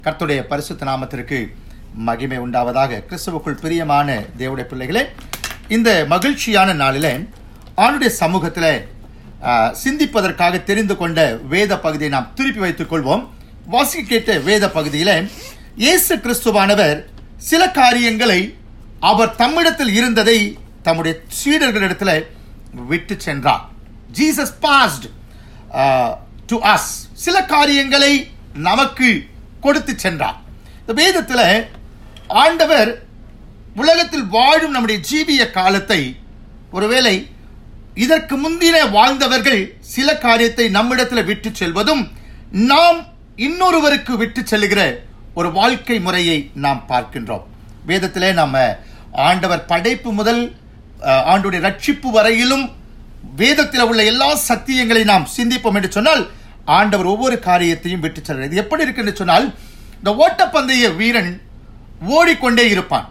கர்த்தருடைய பரிசுத்த நாமத்திற்கு மகிமை உண்டாவதாக கிறிஸ்துவுக்குள் பிரியமான தேவடைய பிள்ளைகளே இந்த மகிழ்ச்சியான நாளிலே ஆண்டுடைய சமூகத்தில் சிந்திப்பதற்காக தெரிந்து கொண்ட வேத பகுதியை நாம் திருப்பி வைத்துக் கொள்வோம் வாசிக்க கேட்ட வேத பகுதியில இயேசு கிறிஸ்துவானவர் சில காரியங்களை அவர் தம்மிடத்தில் இருந்ததை தம்முடைய சீடர்களிடத்தில் விட்டு சென்றார் ஜீசஸ் பாஸ்ட் டு அஸ் சில காரியங்களை நமக்கு கொடுத்து சென்றார் இந்த வேதத்தில் ஆண்டவர் உலகத்தில் வாழும் நம்முடைய ஜீவிய காலத்தை ஒருவேளை இதற்கு முந்தின வாழ்ந்தவர்கள் சில காரியத்தை நம்மிடத்தில் விட்டு செல்வதும் நாம் இன்னொருவருக்கு விட்டு செல்லுகிற ஒரு வாழ்க்கை முறையை நாம் பார்க்கின்றோம் வேதத்திலே நம்ம ஆண்டவர் படைப்பு முதல் அஹ், ஆண்டுடைய ரட்சிப்பு வரையிலும் வேதத்தில் உள்ள எல்லா சத்தியங்களை நாம் சிந்திப்போம் என்று சொன்னால் ஆண்டவர் ஒவ்வொரு காரியத்தையும் விட்டு செல்கிறார் இது எப்படி இருக்கு என்று சொன்னால் இந்த ஓட்டப்பந்தய வீரன் ஓடிக்கொண்டே இருப்பான்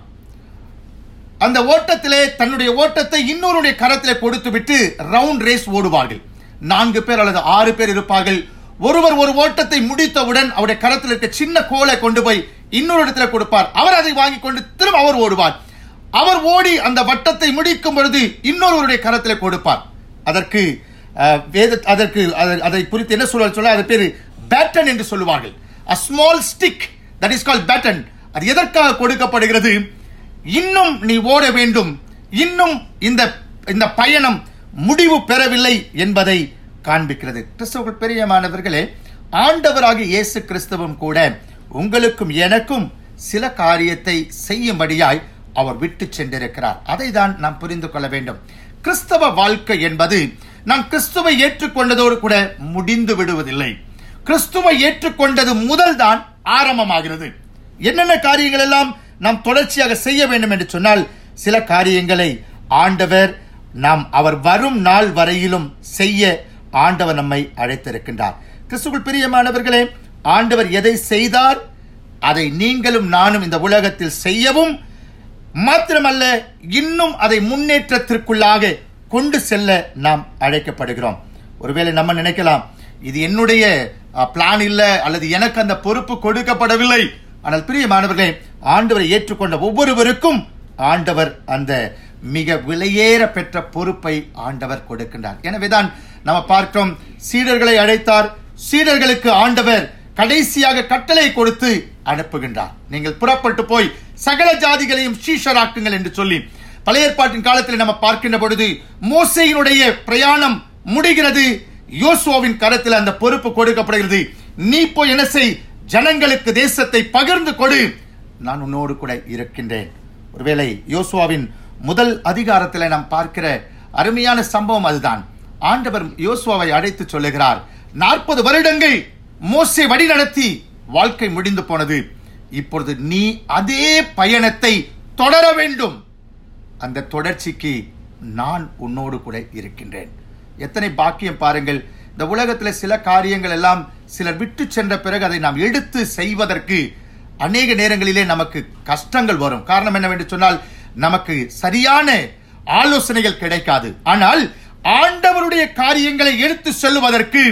அந்த ஓட்டத்திலே தன்னுடைய ஓட்டத்தை இன்னொருடைய கரத்திலே கொடுத்து விட்டு ரவுண்ட் ரேஸ் ஓடுவார்கள் நான்கு பேர் அல்லது ஆறு பேர் இருப்பார்கள் ஒருவர் ஒரு ஓட்டத்தை முடித்தவுடன் அவருடைய கரத்தில் இருக்க சின்ன கோலை கொண்டு போய் இன்னொரு இடத்துல கொடுப்பார் அவர் அதை வாங்கி கொண்டு திரும்ப அவர் ஓடுவார் அவர் ஓடி அந்த வட்டத்தை முடிக்கும் பொழுது இன்னொருவருடைய கரத்திலே கொடுப்பார் அதற்கு அஹ், வேத அதற்கு அதை- அதை குறித்து என்ன சொல்ல சொல்ல அது பேரு பேட்டன் என்று சொல்லுவார்கள் a small stick that is called baton அது எதற்காக கொடுக்கப்படுகிறது இன்னும் நீ ஓட வேண்டும் இன்னும் இந்த இந்த பயணம் முடிவு பெறவில்லை என்பதை காண்பிக்கிறது கிறிஸ்தவர்கள் பெரியமானவர்களே ஆண்டவராகிய இயேசு கிறிஸ்தவம் கூட உங்களுக்கும் எனக்கும் சில காரியத்தை செய்யும்படியாய் அவர் விட்டு சென்றிருக்கிறார் அதை தான் நாம் புரிந்து கொள்ள வேண்டும் கிறிஸ்தவ வாழ்க்கை என்பது நாம் கிறிஸ்துவை ஏற்றுக்கொண்டதோடு கூட முடிந்து விடுவதில்லை கிறிஸ்துவை ஏற்றுக்கொண்டது முதல் தான் ஆரம்பமாகிறது என்னென்ன காரியங்கள் எல்லாம் நாம் தொடர்ச்சியாக செய்ய வேண்டும் என்று சொன்னால் சில காரியங்களை ஆண்டவர் நாம் அவர் வரும் நாள் வரையிலும் செய்ய ஆண்டவர் நம்மை அழைத்திருக்கின்றார் கிறிஸ்துக்குள் பிரியமானவர்களே ஆண்டவர் எதை செய்தார் அதை நீங்களும் நானும் இந்த உலகத்தில் செய்யவும் மாத்திரமல்ல இன்னும் அதை முன்னேற்றத்திற்குள்ளாக கொண்டு செல்ல நாம் அழைக்கப்படுகிறோம் ஒருவேளை நம்ம நினைக்கலாம் இது என்னுடைய பிளான் இல்ல அல்லது எனக்கு அந்த பொறுப்பு கொடுக்கப்படவில்லை ஆனால் பிரியமானவர்களே ஆண்டவரை ஏற்றுக்கொண்ட ஒவ்வொருவருக்கும் ஆண்டவர் அந்த மிக விலையேற பெற்ற பொறுப்பை ஆண்டவர் கொடுக்கின்றார் எனவேதான் நம்ம பார்க்கிறோம் சீடர்களை அழைத்தார் சீடர்களுக்கு ஆண்டவர் கடைசியாக கட்டளை கொடுத்து அனுப்புகின்றார் நீங்கள் புறப்பட்டு போய் சகல ஜாதிகளையும் சீஷராக்குங்கள் என்று சொல்லி பழைய ஏற்பாட்டின் காலத்தில் நம்ம பார்க்கின்ற பொழுது மோசையினுடைய பிரயாணம் முடிகிறது யோசுவாவின் கரத்தில் அந்த பொறுப்பு கொடுக்கப்படுகிறது நீ போய் என்ன செய் ஜனங்களுக்கு தேசத்தை பகிர்ந்து கொடு நான் உன்னோடு கூட இருக்கின்றேன் ஒருவேளை யோசுவாவின் முதல் அதிகாரத்தில் நாம் பார்க்கிற அருமையான சம்பவம் அதுதான் ஆண்டவர் யோசுவாவை அழைத்து சொல்லுகிறார் நாற்பது வருடங்கள் மோசே வழி நடத்தி வாழ்க்கை முடிந்து போனது இப்பொழுது நீ அதே பயணத்தை தொடர வேண்டும் அந்த தொடர்ச்சிக்கு நான் உன்னோடு கூட இருக்கின்றேன் எத்தனை பாக்கியம் பாருங்கள் இந்த உலகத்தில் சில காரியங்கள் எல்லாம் சிலர் விட்டு சென்ற பிறகு அதை நாம் எடுத்து செய்வதற்கு அநேக நேரங்களிலே நமக்கு கஷ்டங்கள் வரும் காரணம் என்னவென்று சொன்னால் நமக்கு சரியான ஆலோசனைகள் கிடைக்காது ஆனால் ஆண்டவருடைய காரியங்களை எடுத்து செல்வதற்கு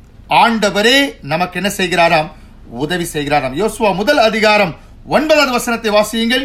ஆண்டவரே நமக்கு என்ன செய்கிறாராம் உதவி செய்கிறாராம் யோசுவா முதல் அதிகாரம் ஒன்பதாவது வசனத்தை வாசியுங்கள்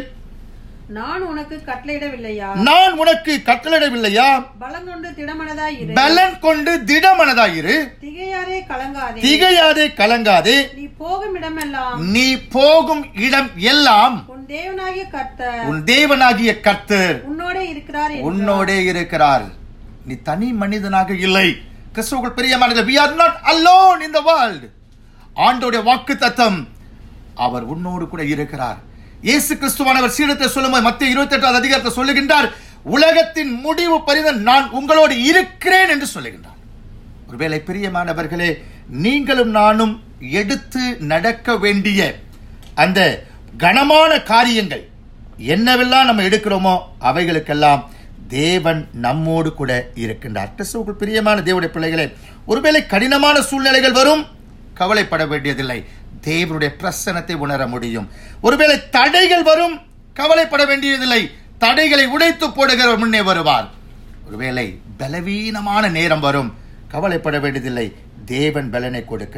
நான் உனக்கு கட்டளையிடவில்லையா நான் உனக்கு கட்டளிடவில்லையா பலங்கொண்டு திடமனதாய் இரு பலன் கொண்டு திடமனதாயிரு திகையாரே கலங்காதே திகையாதே கலங்காதே நீ போகும் இடமெல்லாம் நீ போகும் இடம் எல்லாம் உன் தேவனாகிய கர்த்தர் உன் தேவனாகிய கர்த்தர் உன்னோடே இருக்கிறார் என்றார். உன்னோடே இருக்கிறார் நீ தனி மனிதனாக இல்லை கிறிஸ்துவுக்குள் பிரியமானது we are not alone in the world ஆண்டோடைய வாக்கு தத்தம் அவர் உன்னோடு கூட இருக்கிறார் இயேசு கிறிஸ்துவானவர் சீடத்தை சொல்லும்போது மத்திய இருபத்தி எட்டாவது அதிகாரத்தை சொல்லுகின்றார் உலகத்தின் முடிவு பரிதன் நான் உங்களோடு இருக்கிறேன் என்று சொல்லுகின்றார் ஒருவேளை பிரியமானவர்களே நீங்களும் நானும் எடுத்து நடக்க வேண்டிய அந்த கனமான காரியங்கள் என்னவெல்லாம் நம்ம எடுக்கிறோமோ அவைகளுக்கெல்லாம் தேவன் நம்மோடு கூட இருக்கின்றார் கிறிஸ்துவுக்குள் பிரியமான தேவனுடைய பிள்ளைகளே ஒருவேளை கடினமான சூழ்நிலைகள் வரும் கவலைப்பட வேண்டியதில்லை தேவனுடைய பிரசனத்தை உணர முடியும் ஒருவேளை தடைகள் வரும் கவலைப்பட வேண்டியதில்லை தடைகளை உடைத்து போடுகிறவர் முன்னே வருவார் ஒருவேளை பலவீனமான நேரம் வரும் கவலைப்பட வேண்டியதில்லை தேவன் பலனை கொடுக்கின்றார்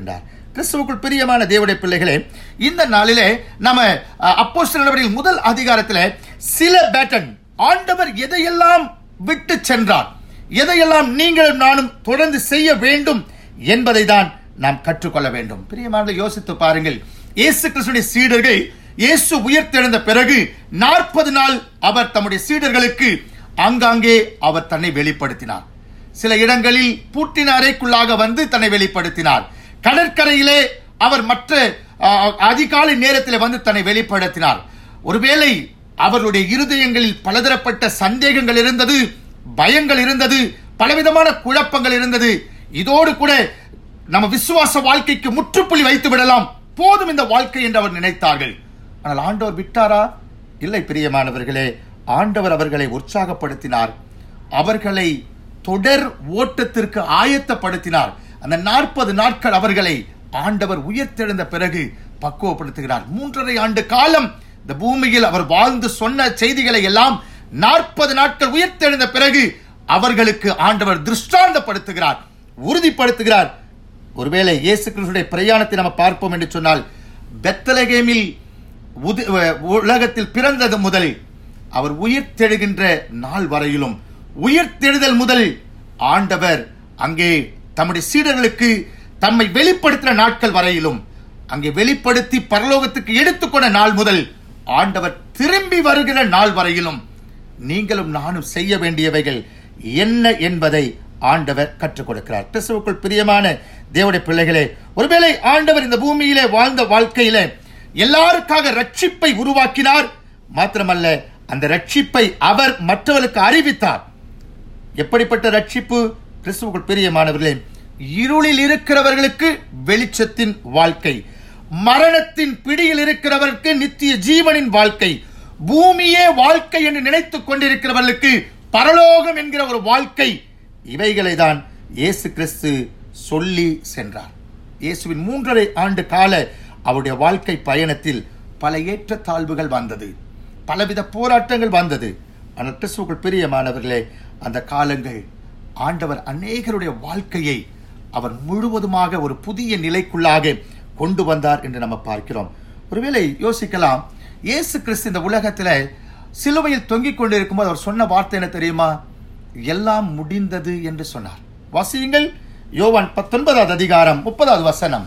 கிறிஸ்துவுக்குள் பிரியமான தேவடைய பிள்ளைகளே இந்த நாளிலே நம்ம அப்போஸ்தலர் நடவடிக்கைகள் முதல் அதிகாரத்தில் சில பேட்டன் ஆண்டவர் எதையெல்லாம் விட்டு சென்றார் எதையெல்லாம் நீங்களும் நானும் தொடர்ந்து செய்ய வேண்டும் என்பதை தான் நாம் கற்றுக்கொள்ள வேண்டும் பிரியமான யோசித்து பாருங்கள் இயேசு கிறிஸ்துடைய சீடர்கள் இயேசு உயிர்த்தெழுந்த பிறகு நாற்பது நாள் அவர் தம்முடைய சீடர்களுக்கு ஆங்காங்கே அவர் தன்னை வெளிப்படுத்தினார் சில இடங்களில் பூட்டின அறைக்குள்ளாக வந்து தன்னை வெளிப்படுத்தினார் கடற்கரையிலே அவர் மற்ற அஹ், அதிகாலை நேரத்தில் வந்து தன்னை வெளிப்படுத்தினார் ஒருவேளை அவர்களுடைய இருதயங்களில் பலதரப்பட்ட சந்தேகங்கள் இருந்தது பயங்கள் இருந்தது பலவிதமான குழப்பங்கள் இருந்தது இதோடு கூட நம்ம விசுவாச வாழ்க்கைக்கு முற்றுப்புள்ளி வைத்து விடலாம் போதும் இந்த வாழ்க்கை என்று அவர் நினைத்தார்கள் ஆனால் ஆண்டவர் விட்டாரா இல்லை பிரியமானவர்களே ஆண்டவர் அவர்களை உற்சாகப்படுத்தினார் அவர்களை தொடர் ஓட்டத்திற்கு ஆயத்தப்படுத்தினார் அந்த நாற்பது நாட்கள் அவர்களை ஆண்டவர் உயர்த்தெழுந்த பிறகு பக்குவப்படுத்துகிறார் மூன்றரை ஆண்டு காலம் இந்த பூமியில் அவர் வாழ்ந்து சொன்ன செய்திகளை எல்லாம் நாற்பது நாட்கள் உயர்த்தெழுந்த பிறகு அவர்களுக்கு ஆண்டவர் திருஷ்டாந்தப்படுத்துகிறார் உறுதிப்படுத்துகிறார் ஒருவேளை இயேசு கிறிஸ்துடைய பிரயாணத்தை நம்ம பார்ப்போம் என்று சொன்னால் பெத்தலகேமில் உது- உலகத்தில் பிறந்தது முதல் அவர் உயிர்த்தெழுகின்ற நாள் வரையிலும் உயிர்த்தெழுதல் முதல் ஆண்டவர் அங்கே தம்முடைய சீடர்களுக்கு தம்மை வெளிப்படுத்தின நாட்கள் வரையிலும் அங்கே வெளிப்படுத்தி பரலோகத்துக்கு எடுத்துக்கொண்ட நாள் முதல் ஆண்டவர் திரும்பி வருகிற நாள் வரையிலும் நீங்களும் நானும் செய்ய வேண்டியவைகள் என்ன என்பதை ஆண்டவர் கற்றுக் கொடுக்கிறார் கிறிஸ்துவுக்குள் பிரியமான தேவனுடைய பிள்ளைகளே ஒருவேளை ஆண்டவர் இந்த பூமியிலே வாழ்ந்த வாழ்க்கையில எல்லாருக்காக ரட்சிப்பை உருவாக்கினார் மாத்திரமல்ல அந்த ரட்சிப்பை அவர் மற்றவர்களுக்கு அறிவித்தார் எப்படிப்பட்ட ரட்சிப்பு கிறிஸ்துவுக்குள் பிரியமானவர்களே இருளில் இருக்கிறவர்களுக்கு வெளிச்சத்தின் வாழ்க்கை மரணத்தின் பிடியில் இருக்கிறவருக்கு நித்திய ஜீவனின் வாழ்க்கை பூமியே வாழ்க்கை என்று நினைத்துக் கொண்டிருக்கிறவர்களுக்கு பரலோகம் என்கிற ஒரு வாழ்க்கை இவைகளை தான் இயேசு கிறிஸ்து சொல்லி சென்றார் இயேசுவின் மூன்றரை ஆண்டு கால அவருடைய வாழ்க்கை பயணத்தில் பல ஏற்றத்தாழ்வுகள் வந்தது பலவித போராட்டங்கள் வந்தது ஆனால் கிறிஸ்துவுக்குள் பிரியமானவர்களே அந்த காலங்கள் ஆண்டவர் அநேகருடைய வாழ்க்கையை அவர் முழுவதுமாக ஒரு புதிய நிலைக்குள்ளாக கொண்டு வந்தார் என்று நம்ம பார்க்கிறோம் ஒருவேளை யோசிக்கலாம் இயேசு கிறிஸ்து இந்த உலகத்தில் சிலுவையில் தொங்கிக் கொண்டிருக்கும்போது அவர் சொன்ன வார்த்தை என்ன தெரியுமா எல்லாம் முடிந்தது என்று சொன்னார் வாசியுங்கள் யோவான் பத்தொன்பதாவது அதிகாரம் முப்பதாவது வசனம்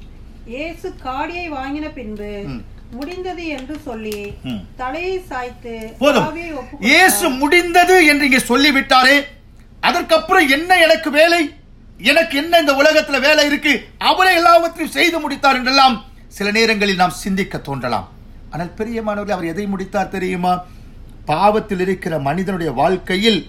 இயேசு காடியை வாங்கின பின்பு ம். முடிந்தது என்று சொல்லி ம். தலையை சாய்த்து போதும் ஆவியை ஒப்புக் இயேசு முடிந்தது என்று இங்கே சொல்லிவிட்டாரே அதற்கப்புறம் என்ன எனக்கு வேலை எனக்கு என்ன இந்த உலகத்துல வேலை இருக்கு அவரே எல்லாவற்றையும் செய்து முடித்தார் என்றெல்லாம் சில நேரங்களில் நாம் சிந்திக்க தோன்றலாம் ஆனால் பிரியமானவர்கள் அவர் எதை முடித்தார் தெரியுமா பாவத்தில் இருக்கிற மனிதனுடைய வாழ்க்கையில்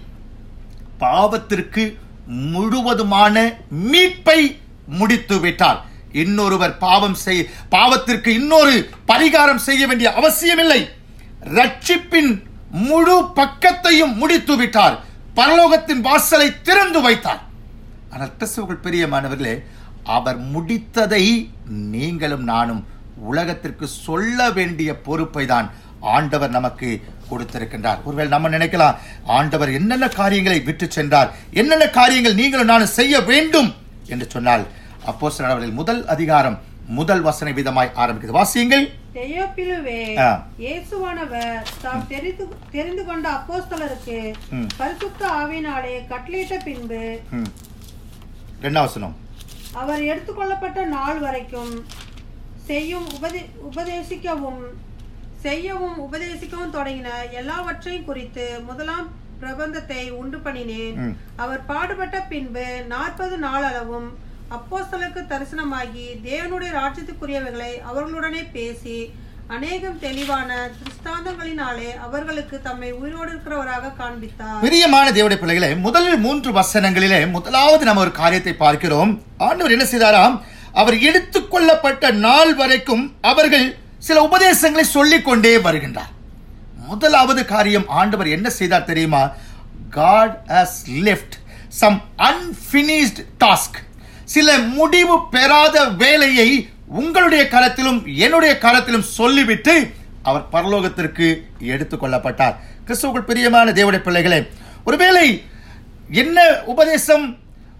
பாவத்திற்கு முழுவதுமான மீட்பை முடித்து விட்டார் இன்னொருவர் பாவம் செய் பாவத்திற்கு இன்னொரு பரிகாரம் செய்ய வேண்டிய அவசியமில்லை ரட்சிப்பின் முழு பக்கத்தையும் முடித்து விட்டார் பரலோகத்தின் வாசலை திறந்து வைத்தார் ஆனால் கிறிஸ்துவுக்குள் பிரியமானவர்களே அவர் முடித்ததை நீங்களும் நானும் உலகத்திற்கு சொல்ல வேண்டிய பொறுப்பை தான் ஆண்டவர் நமக்கு கொடுத்திருக்கின்றார் ஒருவேளை நம்ம நினைக்கலாம் ஆண்டவர் என்னென்ன காரியங்களை விட்டு சென்றார் என்னென்ன காரியங்கள் நீங்களும் நானும் செய்ய வேண்டும் என்று சொன்னால் அப்போ முதல் அதிகாரம் முதல் வசன விதமாய் ஆரம்பிக்கிறது வாசியுங்கள் தெயோப்பிலுவே ஆ. இயேசுவானவர் தாம் தெரிந்து தெரிந்து கொண்ட அப்போஸ்தலருக்கு ம். பரிசுத்த ஆவினாலே கட்டளையிட்ட பின்பு ம். ரெண்டாம் வசனம் அவர் எடுத்துக்கொள்ளப்பட்ட நாள் வரைக்கும் செய்யும் உபதே உபதேசிக்கவும் செய்யவும் உபதேசிக்கவும் தொடங்கின எல்லாவற்றையும் குறித்து முதலாம் பிரபந்தத்தை உண்டு பண்ணினேன் ம். அவர் பாடுபட்ட பின்பு நாற்பது நாள் அளவும் அப்போஸ்தலருக்கு தரிசனமாகி தேவனுடைய ராஜ்யத்துக்குரியவைகளை அவர்களுடனே பேசி அநேகம் தெளிவான திருஷ்டாந்தங்களினாலே அவர்களுக்கு தம்மை உயிரோடு இருக்கிறவராக காண்பித்தார் பிரியமான தேவடைய பிள்ளைகளே முதல் மூன்று வசனங்களிலே முதலாவது நம்ம ஒரு காரியத்தை பார்க்கிறோம் ஆண்டவர் என்ன செய்தாராம் அவர் எடுத்துக்கொள்ளப்பட்ட நாள் வரைக்கும் அவர்கள் சில உபதேசங்களை சொல்லிக் கொண்டே வருகின்றார் முதலாவது காரியம் ஆண்டவர் என்ன செய்தார் தெரியுமா God has left some unfinished task சில முடிவு பெறாத வேலையை உங்களுடைய கரத்திலும் என்னுடைய கரத்திலும் சொல்லிவிட்டு அவர் பரலோகத்திற்கு எடுத்துக்கொள்ளப்பட்டார் கிறிஸ்துவுக்குள் பிரியமான தேவடைய பிள்ளைகளே ஒருவேளை என்ன உபதேசம்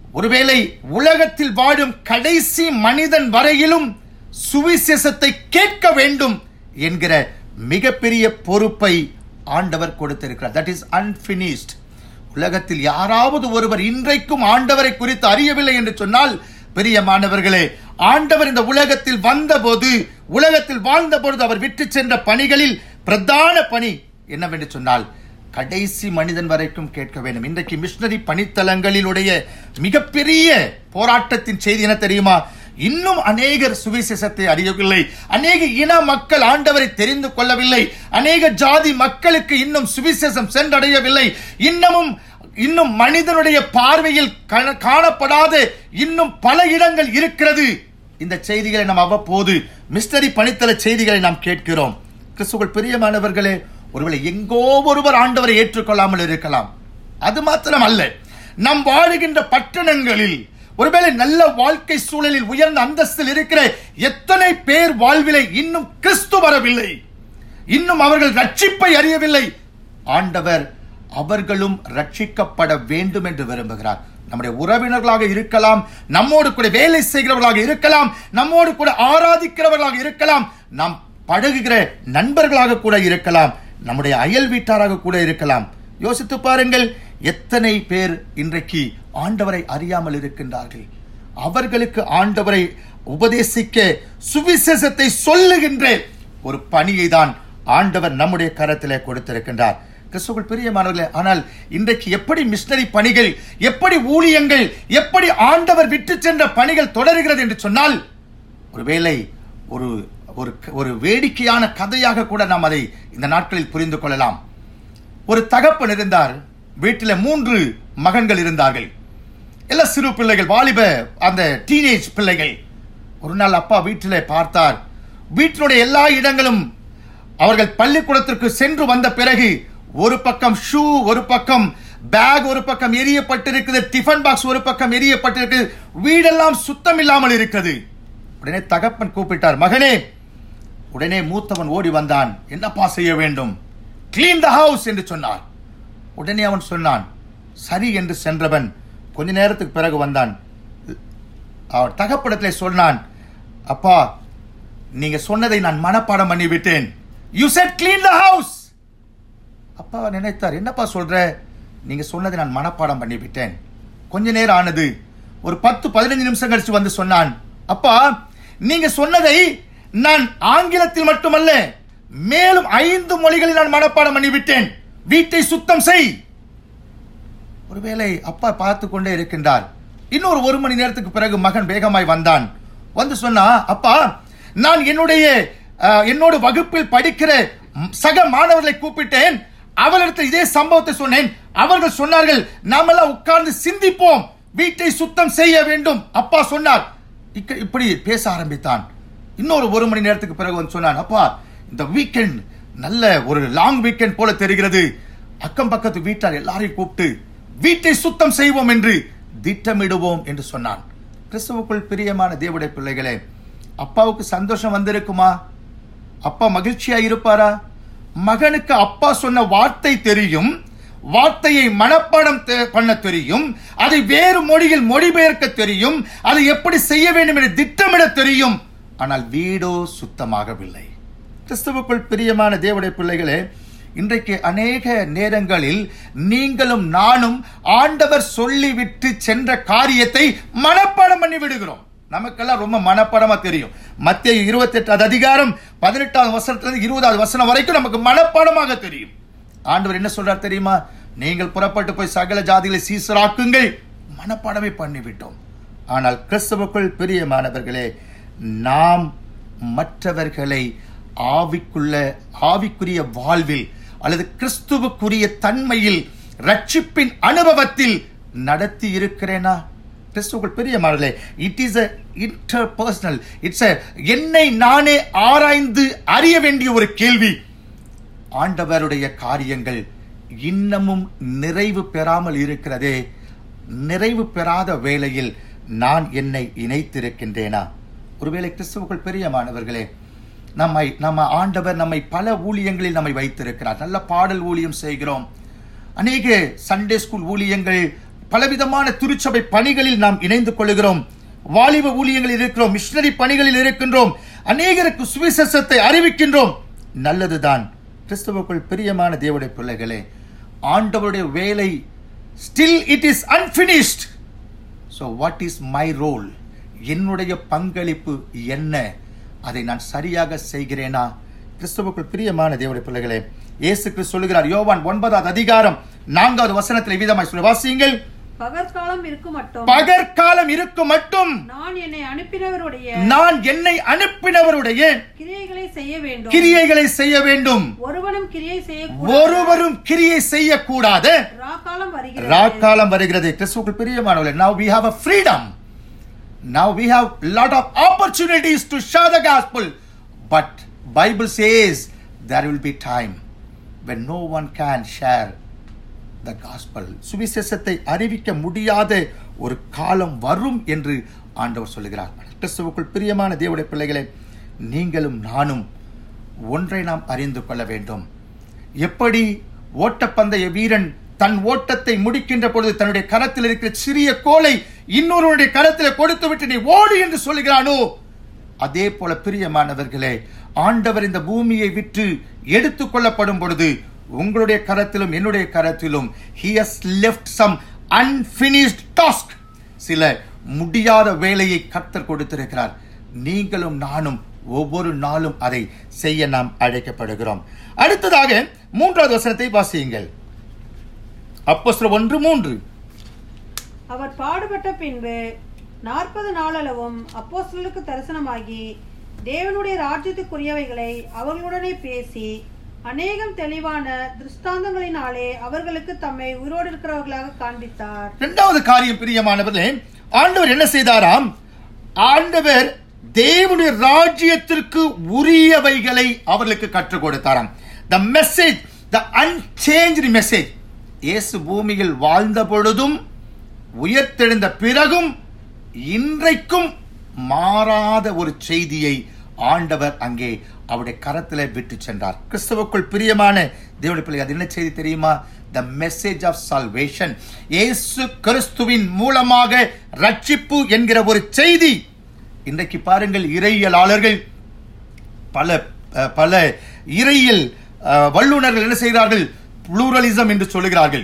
ஒருவேளை உலகத்தில் வாழும் கடைசி மனிதன் வரையிலும் சுவிசேஷத்தை கேட்க வேண்டும் என்கிற மிகப்பெரிய பொறுப்பை ஆண்டவர் கொடுத்திருக்கிறார் தட் இஸ் அன்பினிஷ்ட் உலகத்தில் யாராவது ஒருவர் இன்றைக்கும் ஆண்டவரை குறித்து அறியவில்லை என்று சொன்னால் பிரியமானவர்களே ஆண்டவர் இந்த உலகத்தில் வந்தபோது உலகத்தில் வாழ்ந்த பொழுது அவர் விட்டு சென்ற பணிகளில் பிரதான பணி என்னவென்று சொன்னால் கடைசி மனிதன் வரைக்கும் கேட்க வேண்டும் இன்றைக்கு மிஷனரி பணித்தலங்களிலுடைய மிகப்பெரிய போராட்டத்தின் செய்தி என்ன தெரியுமா இன்னும் அநேகர் சுவிசேஷத்தை அறியவில்லை அநேக இன மக்கள் ஆண்டவரை தெரிந்து கொள்ளவில்லை அநேக ஜாதி மக்களுக்கு இன்னும் சுவிசேஷம் சென்றடையவில்லை இன்னமும் இன்னும் மனிதனுடைய பார்வையில் கண- காணப்படாத இன்னும் பல இடங்கள் இருக்கிறது இந்த செய்திகளை நாம் அவ்வப்போது மிஸ்டரி பணித்தல செய்திகளை நாம் கேட்கிறோம் கிறிஸ்துவல் பிரியமானவர்களே ஒருவேளை எங்கோ ஒருவர் ஆண்டவரை ஏற்றுக்கொள்ளாமல் இருக்கலாம் அது மாத்திரம் அல்ல நம் வாழுகின்ற பட்டணங்களில் ஒருவேளை நல்ல வாழ்க்கை சூழலில் உயர்ந்த அந்தஸ்தில் இருக்கிற எத்தனை பேர் வாழ்விலே இன்னும் கிறிஸ்து வரவில்லை இன்னும் அவர்கள் ரட்சிப்பை அறியவில்லை ஆண்டவர் அவர்களும் ரட்சிக்கப்பட வேண்டும் என்று விரும்புகிறார் நம்முடைய உறவினர்களாக இருக்கலாம் நம்மோடு கூட வேலை செய்கிறவர்களாக இருக்கலாம் நம்மோடு கூட ஆராதிக்கிறவர்களாக இருக்கலாம் நாம் பழகுகிற நண்பர்களாக கூட இருக்கலாம் நம்முடைய அயல் வீட்டாராக கூட இருக்கலாம் யோசித்து பாருங்கள் எத்தனை பேர் இன்றைக்கு ஆண்டவரை அறியாமல் இருக்கின்றார்கள் அவர்களுக்கு ஆண்டவரை உபதேசிக்க சுவிசேஷத்தை சொல்லுகின்ற ஒரு பணியை தான் ஆண்டவர் நம்முடைய கரத்திலே கொடுத்திருக்கின்றார் கிறிஸ்துவுக்குள் பிரியமானவர்களே ஆனால் இன்றைக்கு எப்படி மிஷனரி பணிகள் எப்படி ஊழியங்கள் எப்படி ஆண்டவர் விட்டு சென்ற பணிகள் தொடர்கிறது என்று சொன்னால் ஒருவேளை ஒரு ஒரு ஒரு வேடிக்கையான கதையாக கூட நாம் அதை இந்த நாட்களில் புரிந்து கொள்ளலாம் ஒரு தகப்பன் இருந்தார் வீட்டில் மூன்று மகன்கள் இருந்தார்கள் எல்லாம் சிறு பிள்ளைகள் வாலிப அந்த டீனேஜ் பிள்ளைகள் ஒரு நாள் அப்பா வீட்டிலே பார்த்தார் வீட்டினுடைய எல்லா இடங்களும் அவர்கள் பள்ளிக்கூடத்திற்கு சென்று வந்த பிறகு ஒரு பக்கம் ஷூ ஒரு பக்கம் பேக் ஒரு பக்கம் எரியப்பட்டிருக்குது டிஃபன் பாக்ஸ் ஒரு பக்கம் எரியப்பட்டிருக்கு வீடெல்லாம் சுத்தம் இல்லாமல் இருக்கிறது உடனே தகப்பன் கூப்பிட்டார் மகனே உடனே மூத்தவன் ஓடி வந்தான் என்னப்பா செய்ய வேண்டும் கிளீன் த ஹவுஸ் என்று சொன்னார் உடனே அவன் சொன்னான் சரி என்று சென்றவன் கொஞ்ச நேரத்துக்கு பிறகு வந்தான் அவர் தகப்படத்திலே சொன்னான் அப்பா நீங்க சொன்னதை நான் மனப்பாடம் பண்ணி விட்டேன் you said clean the house அப்பா நினைத்தார் என்னப்பா சொல்ற நீங்க சொன்னதை நான் மனப்பாடம் பண்ணி விட்டேன் கொஞ்ச நேரம் ஆனது ஒரு பத்து பதினஞ்சு நிமிஷம் கழிச்சு வந்து சொன்னான் அப்பா நீங்க சொன்னதை நான் ஆங்கிலத்தில் மட்டுமல்ல மேலும் ஐந்து மொழிகளில் நான் மனப்பாடம் பண்ணி விட்டேன் வீட்டை சுத்தம் செய் ஒருவேளை அப்பா பார்த்து கொண்டே இருக்கின்றார் இன்னொரு ஒரு மணி நேரத்துக்கு பிறகு மகன் வேகமாய் வந்தான் வந்து சொன்னா அப்பா நான் என்னுடைய அஹ், என்னோட வகுப்பில் படிக்கிற ம், சக மாணவர்களை கூப்பிட்டேன் அவர்களிடத்தில் இதே சம்பவத்தை சொன்னேன் அவர்கள் சொன்னார்கள் நாமெல்லாம் உட்கார்ந்து சிந்திப்போம் வீட்டை சுத்தம் செய்ய வேண்டும் அப்பா சொன்னார் இக்க- இப்படி பேச ஆரம்பித்தான் இன்னொரு ஒரு மணி நேரத்துக்கு பிறகு வந்து சொன்னான் அப்பா இந்த வீக்கெண்ட் நல்ல ஒரு லாங் வீக்கெண்ட் போல தெரிகிறது அக்கம் பக்கத்து வீட்டார் எல்லாரையும் கூப்பிட்டு வீட்டை சுத்தம் செய்வோம் என்று திட்டமிடுவோம் என்று சொன்னான் கிறிஸ்துவுக்குள் பிரியமான தேவடைய பிள்ளைகளே அப்பாவுக்கு சந்தோஷம் வந்திருக்குமா அப்பா மகிழ்ச்சியா இருப்பாரா மகனுக்கு அப்பா சொன்ன வார்த்தை தெரியும் வார்த்தையை மனப்பாடம் தெ- பண்ண தெரியும் அதை வேறு மொழியில் மொழிபெயர்க்க தெரியும் அதை எப்படி செய்ய வேண்டும் என்று திட்டமிட தெரியும் ஆனால் வீடோ சுத்தமாகவில்லை கிறிஸ்துவுக்குள் பிரியமான தேவடைய பிள்ளைகளே இன்றைக்கு அநேக நேரங்களில் நீங்களும் நானும் ஆண்டவர் சொல்லிவிட்டு சென்ற காரியத்தை மனப்பாடம் பண்ணி விடுகிறோம் நமக்கெல்லாம் ரொம்ப மனப்பாடமா தெரியும் மத்திய இருபத்தி எட்டாவது அதிகாரம் பதினெட்டாவது வசனத்திலிருந்து இருபதாவது வசனம் வரைக்கும் நமக்கு மனப்பாடமாக தெரியும் ஆண்டவர் என்ன சொல்றார் தெரியுமா நீங்கள் புறப்பட்டு போய் சகல ஜாதிகளை சீசராக்குங்கள் மனப்பாடமே பண்ணிவிட்டோம் ஆனால் கிறிஸ்துவுக்குள் பிரியமானவர்களே நாம் மற்றவர்களை ஆவிக்குள்ள ஆவிக்குரிய வாழ்வில் அல்லது கிறிஸ்துவுக்குரிய தன்மையில் ரட்சிப்பின் அனுபவத்தில் நடத்தி இருக்கிறேனா கிறிஸ்துவுக்குள் பிரியமானவர்களே it is a interpersonal it's என்னை நானே ஆராய்ந்து அறிய வேண்டிய ஒரு கேள்வி ஆண்டவருடைய காரியங்கள் இன்னமும் நிறைவு பெறாமல் இருக்கிறதே நிறைவு பெறாத வேளையில் நான் என்னை இணைத்திருக்கின்றேனா ஒருவேளை கிறிஸ்துவுக்குள் பிரியமானவர்களே நம்மை நம்ம ஆண்டவர் நம்மை பல ஊழியங்களில் நம்மை வைத்திருக்கிறார் நல்ல பாடல் ஊழியம் செய்கிறோம் அநேக சண்டே ஸ்கூல் ஊழியங்கள் பலவிதமான திருச்சபை பணிகளில் நாம் இணைந்து கொள்கிறோம் வாலிப ஊழியங்களில் இருக்கிறோம் மிஷனரி பணிகளில் இருக்கின்றோம் அநேகருக்கு சுவிசேஷத்தை அறிவிக்கின்றோம் நல்லதுதான் கிறிஸ்தவக்குள் பிரியமான தேவனுடைய பிள்ளைகளே ஆண்டவருடைய வேலை still it is unfinished so what is my role என்னுடைய பங்களிப்பு என்ன அதை நான் சரியாக செய்கிறேனா கிறிஸ்துவுக்குள் பிரியமான தேவனுடைய பிள்ளைகளே இயேசு கிறிஸ்து சொல்லுகிறார் யோவான் ஒன்பதாவது அதிகாரம் நான்காவது வசனத்தில் விதமாய் சொல்லி வாசியுங்கள் பகற்காலம் இருக்கும் மட்டும் பகற்காலம் இருக்கும் மட்டும் நான் என்னை அனுப்பினவருடைய நான் என்னை அனுப்பினவருடைய கிரியைகளை செய்ய வேண்டும் கிரியைகளை செய்ய வேண்டும் ஒருவனும் கிரியை செய்யக்கூடாது ஒருவரும் கிரியை செய்யக்கூடாது ராக்காலம் வருகிறது ராக்காலம் வருகிறது கிறிஸ்துவுக்குள் பிரியமானவர்களே now we have a freedom now we have lot of opportunities to share the gospel but bible says there will be time when no one can share the gospel சுவிசேஷத்தை அறிவிக்க முடியாத ஒரு காலம் வரும் என்று ஆண்டவர் சொல்லுகிறார் கிறிஸ்துவுக்குள் பிரியமான தேவனுடைய பிள்ளைகளே நீங்களும் நானும் ஒன்றை நாம் அறிந்து கொள்ள வேண்டும் எப்படி ஓட்டப்பந்தய வீரன் தன் ஓட்டத்தை முடிக்கின்ற பொழுது தன்னுடைய கரத்தில் இருக்கிற சிறிய கோலை இன்னொருவருடைய கரத்தில் கொடுத்து விட்டு நீ ஓடு என்று சொல்லுகிறானோ அதே போல பிரியமானவர்களே ஆண்டவர் இந்த பூமியை விட்டு எடுத்துக் கொள்ளப்படும் பொழுது உங்களுடைய கரத்திலும் என்னுடைய கரத்திலும் he has left some unfinished task சில முடியாத வேலையை கர்த்தர் கொடுத்திருக்கிறார் நீங்களும் நானும் ஒவ்வொரு நாளும் அதை செய்ய நாம் அழைக்கப்படுகிறோம் அடுத்ததாக மூன்றாவது வசனத்தை வாசியுங்கள் அப்போஸ்தலர் ஒன்று மூன்று அவர் பாடுபட்ட பின்பு நாற்பது நாளளவும் அப்போஸ்தலருக்கு தரிசனமாகி தேவனுடைய ராஜ்யத்துக்குரியவைகளை அவர்களுடனே பேசி அநேகம் தெளிவான திருஷ்டாந்தங்களினாலே அவர்களுக்கு தம்மை உயிரோடு இருக்கிறவர்களாக காண்பித்தார் இரண்டாவது காரியம் பிரியமானவர்களே ஆண்டவர் என்ன செய்தாராம் ஆண்டவர் தேவனுடைய ராஜ்யத்திற்கு உரியவைகளை அவர்களுக்கு கற்றுக் கொடுத்தாராம் the message the unchanged message இயேசு பூமியில் வாழ்ந்த பொழுதும் உயர்த்தெழுந்த பிறகும் இன்றைக்கும் மாறாத ஒரு செய்தியை ஆண்டவர் அங்கே அவருடைய கரத்திலே விட்டு சென்றார் கிறிஸ்தவுக்குள் பிரியமான தேவனுடைய பிள்ளை அது என்ன செய்தி தெரியுமா த மெசேஜ் ஆஃப் சால்வேஷன் இயேசு கிறிஸ்துவின் மூலமாக ரட்சிப்பு என்கிற ஒரு செய்தி இன்றைக்கு பாருங்கள் இறையியலாளர்கள் பல அஹ், பல இறையியல் அஹ், வல்லுனர்கள் என்ன செய்கிறார்கள் புளூரலிசம் என்று சொல்லுகிறார்கள்